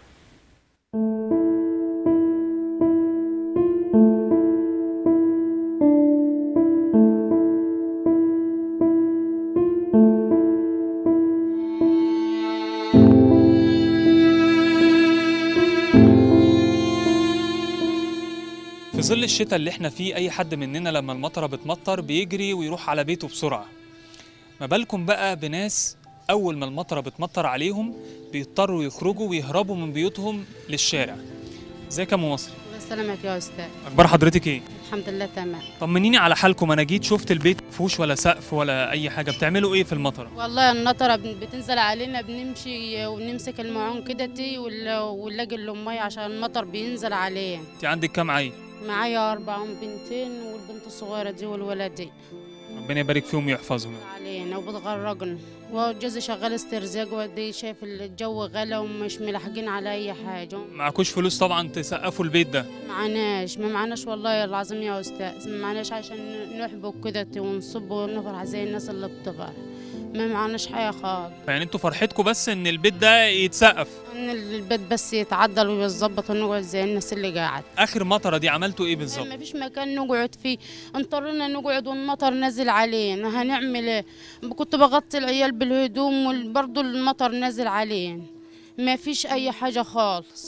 في ظل الشتاء اللي احنا فيه اي حد مننا لما المطره بتمطر بيجري ويروح على بيته بسرعه ما بالكم بقى بناس اول ما المطره بتمطر عليهم بيضطروا يخرجوا ويهربوا من بيوتهم للشارع ازيك يا ام مصري الله يسلمك يا استاذ اخبار حضرتك ايه الحمد لله تمام طمنيني على حالكم انا جيت شفت البيت مفيهوش ولا سقف ولا اي حاجه بتعملوا ايه في المطره والله النطره بن- بتنزل علينا بنمشي ونمسك المعون كده تي ولا- ونلاقي المية عشان المطر بينزل عليه انت عندك كام عيل معايا أربع بنتين والبنت الصغيرة دي والولد دي ربنا يبارك فيهم ويحفظهم علينا وبتغرقنا وجوزي شغال استرزاق ودي شايف الجو غلا ومش ملاحقين على أي حاجة معكوش فلوس طبعا تسقفوا البيت ده معناش ما معناش والله العظيم يا أستاذ ما معناش عشان نحبك كده ونصب ونفرح زي الناس اللي بتفرح ما معناش حاجة خالص يعني انتوا فرحتكم بس ان البيت ده يتسقف ان البيت بس يتعدل ويتظبط ونقعد زي الناس اللي قاعد اخر مطره دي عملتوا ايه بالظبط ما فيش مكان نقعد فيه اضطرينا نقعد والمطر نازل علينا هنعمل ايه كنت بغطي العيال بالهدوم وبرضه المطر نازل علينا ما فيش اي حاجة خالص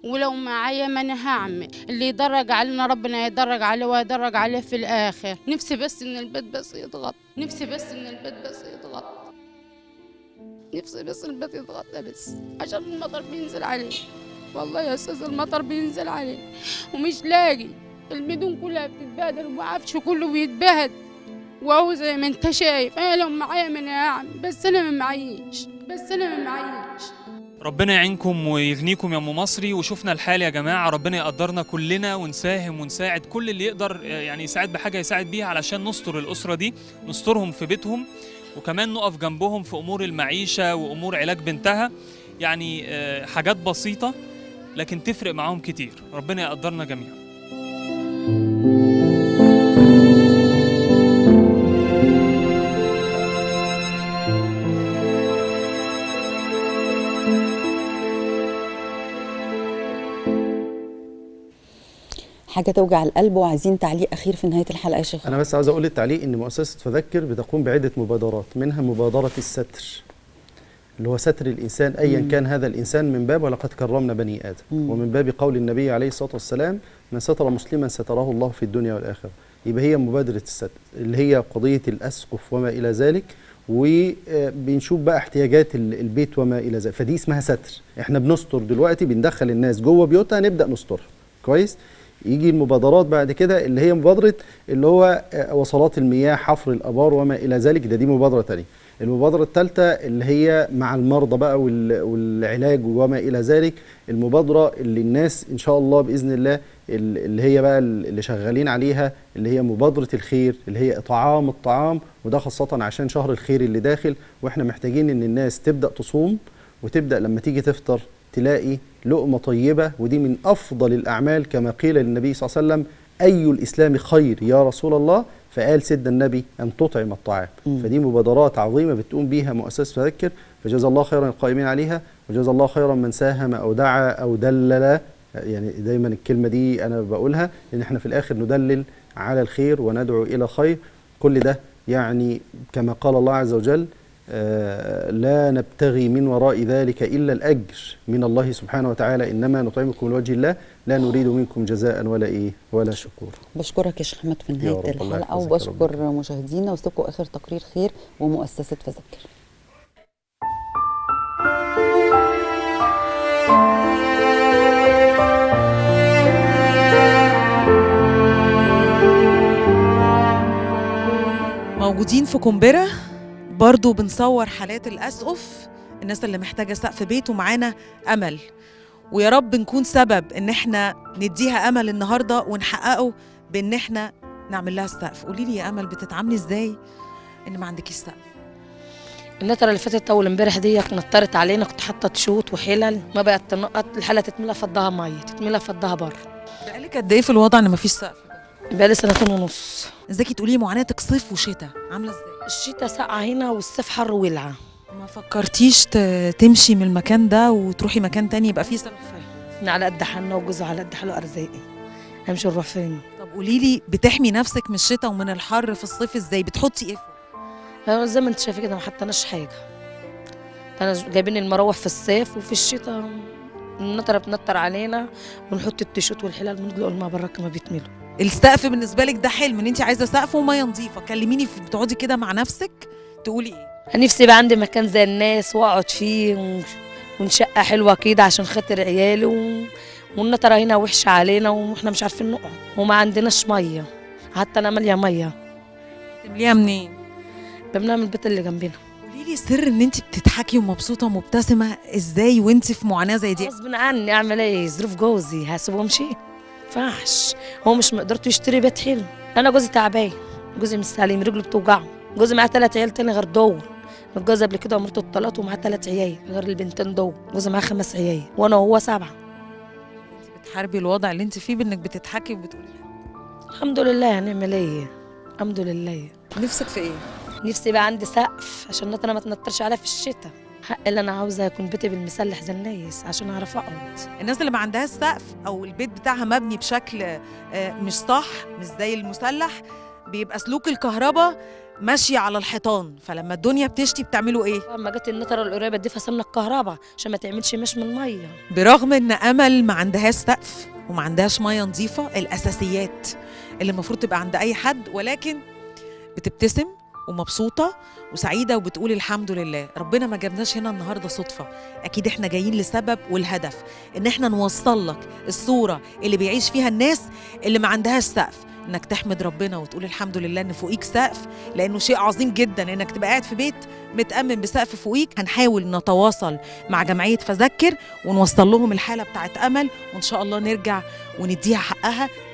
ولو معايا ما انا هعمل اللي يدرج علينا ربنا يدرج عليه ويدرج عليه في الاخر نفسي بس ان البيت بس يضغط نفسي بس ان البيت بس يضغط نفسي بس البيت يضغط بس عشان المطر بينزل عليه والله يا استاذ المطر بينزل عليه ومش لاقي البدون كلها بتتبهدل وعفش كله بيتبهد وهو زي ما انت شايف انا لو معايا ما انا هعمل بس انا ما معيش بس انا ما معيش ربنا يعينكم ويغنيكم يا ام مصري وشفنا الحال يا جماعه ربنا يقدرنا كلنا ونساهم ونساعد كل اللي يقدر آه، يعني يساعد بحاجه يساعد بيها علشان نستر الاسره دي نسترهم في بيتهم وكمان نقف جنبهم في امور المعيشه وامور علاج بنتها يعني آه، حاجات بسيطه لكن تفرق معاهم كتير ربنا يقدرنا جميعا حاجه توجع القلب وعايزين تعليق اخير في نهايه الحلقه يا شيخ انا بس عاوز اقول التعليق ان مؤسسه فذكر بتقوم بعده مبادرات منها مبادره الستر اللي هو ستر الانسان ايا مم. كان هذا الانسان من باب ولقد كرمنا بني ادم مم. ومن باب قول النبي عليه الصلاه والسلام من ستر مسلما ستره الله في الدنيا والاخره يبقى هي مبادره الستر اللي هي قضيه الاسقف وما الى ذلك وبنشوف بقى احتياجات ال- البيت وما الى ذلك فدي اسمها ستر احنا بنستر دلوقتي بندخل الناس جوه بيوتها نبدا نسترها كويس يجي المبادرات بعد كده اللي هي مبادره اللي هو آه، وصلات المياه حفر الابار وما الى ذلك ده دي مبادره تانية المبادره الثالثه اللي هي مع المرضى بقى وال- والعلاج وما الى ذلك المبادره اللي الناس ان شاء الله باذن الله ال- اللي هي بقى اللي شغالين عليها اللي هي مبادره الخير اللي هي اطعام الطعام وده خاصه عشان شهر الخير اللي داخل واحنا محتاجين ان الناس تبدا تصوم وتبدا لما تيجي تفطر تلاقي لقمه طيبه ودي من افضل الاعمال كما قيل للنبي صلى الله عليه وسلم اي الاسلام خير يا رسول الله فقال سيدنا النبي ان تطعم الطعام مم. فدي مبادرات عظيمه بتقوم بيها مؤسسه فذكر فجزا الله خيرا القائمين عليها وجزا الله خيرا من ساهم او دعا او دلل يعني دايما الكلمه دي انا بقولها ان احنا في الاخر ندلل على الخير وندعو الى خير كل ده يعني كما قال الله عز وجل آه، لا نبتغي من وراء ذلك الا الاجر من الله سبحانه وتعالى انما نطعمكم لوجه الله لا نريد منكم جزاء ولا ايه ولا شكور بشكرك يا شيخ احمد في يا نهايه رب، الله الحلقه يحفظك يا رب. وبشكر مشاهدينا واسيبكم اخر تقرير خير ومؤسسه فذكر موجودين في قنبرة برضو بنصور حالات الأسقف الناس اللي محتاجة سقف بيت ومعانا أمل ويا رب نكون سبب إن إحنا نديها أمل النهاردة ونحققه بإن إحنا نعمل لها السقف قولي لي يا أمل بتتعاملي إزاي إن ما عندكيش سقف النترة اللي فاتت اول امبارح دي نطرت علينا كنت حاطه تشوت وحلل ما بقت تنقط الحاله تتملى فضها ميه تتملى فضها بره بقالك قد إيه في الوضع إن مفيش سقف بقالي سنتين ونص ازيكي تقولي معاناتك صيف وشتاء عاملة إزاي الشتاء ساقعه هنا والصيف حر ولعه ما فكرتيش ت- تمشي من المكان ده وتروحي مكان تاني يبقى فيه سقف احنا على قد حالنا وجوزها على قد حاله ارزاقي همشي نروح فين طب قولي لي بتحمي نفسك من الشتاء ومن الحر في الصيف ازاي بتحطي ايه أنا زي ما انت شايفه كده ما حطيناش حاجه انا جايبين المراوح في الصيف وفي الشتاء النطره بتنطر علينا ونحط التيشيرت والحلال بندلق الماء برا ما بيتملوا السقف بالنسبه لك ده حلم ان انت عايزه سقف وميه نظيفه كلميني في- بتقعدي كده مع نفسك تقولي ايه نفسي يبقى عندي مكان زي الناس واقعد فيه ون- ونشقه حلوه كده عشان خاطر عيالي و... والنطره هنا وحشه علينا واحنا مش عارفين نقعد وما عندناش ميه حتى انا ماليه ميه تمليها منين بمنام من البيت اللي جنبنا قولي لي سر ان انت بتضحكي ومبسوطه ومبتسمه ازاي وانت في معاناه زي دي غصب عني اعمل ايه ظروف جوزي هسيبه وامشي فاحش هو مش مقدرته يشتري بيت حلو انا جوزي تعبان جوزي مش سليم رجله بتوجعه جوزي معاه ثلاث عيال تاني غير دول متجوز قبل كده ومرته اتطلقت ومعاه ثلاث عيال غير البنتين دول جوزي معاه خمس عيال وانا وهو سبعه بتحاربي الوضع اللي انت فيه بانك بتضحكي وبتقولي الحمد لله هنعمل ايه الحمد لله نفسك في ايه نفسي يبقى عندي سقف عشان نطر ما تنطرش عليا في الشتاء حق اللي انا عاوزه يكون بيتي بالمسلح زي الناس عشان اعرف اقعد الناس اللي ما عندهاش سقف او البيت بتاعها مبني بشكل آه، مش صح مش زي المسلح بيبقى سلوك الكهرباء ماشيه على الحيطان فلما الدنيا بتشتي بتعملوا ايه لما جت النطره القريبه دي فصلنا الكهرباء عشان ما تعملش مش من الميه برغم ان امل ما عندهاش سقف وما عندهاش ميه نظيفه الاساسيات اللي المفروض تبقى عند اي حد ولكن بتبتسم ومبسوطه وسعيده وبتقول الحمد لله ربنا ما جابناش هنا النهارده صدفه اكيد احنا جايين لسبب والهدف ان احنا نوصل لك الصوره اللي بيعيش فيها الناس اللي ما عندهاش سقف انك تحمد ربنا وتقول الحمد لله ان فوقيك سقف لانه شيء عظيم جدا انك تبقى قاعد في بيت متامن بسقف فوقيك هنحاول نتواصل مع جمعيه فذكر ونوصل لهم الحاله بتاعت امل وان شاء الله نرجع ونديها حقها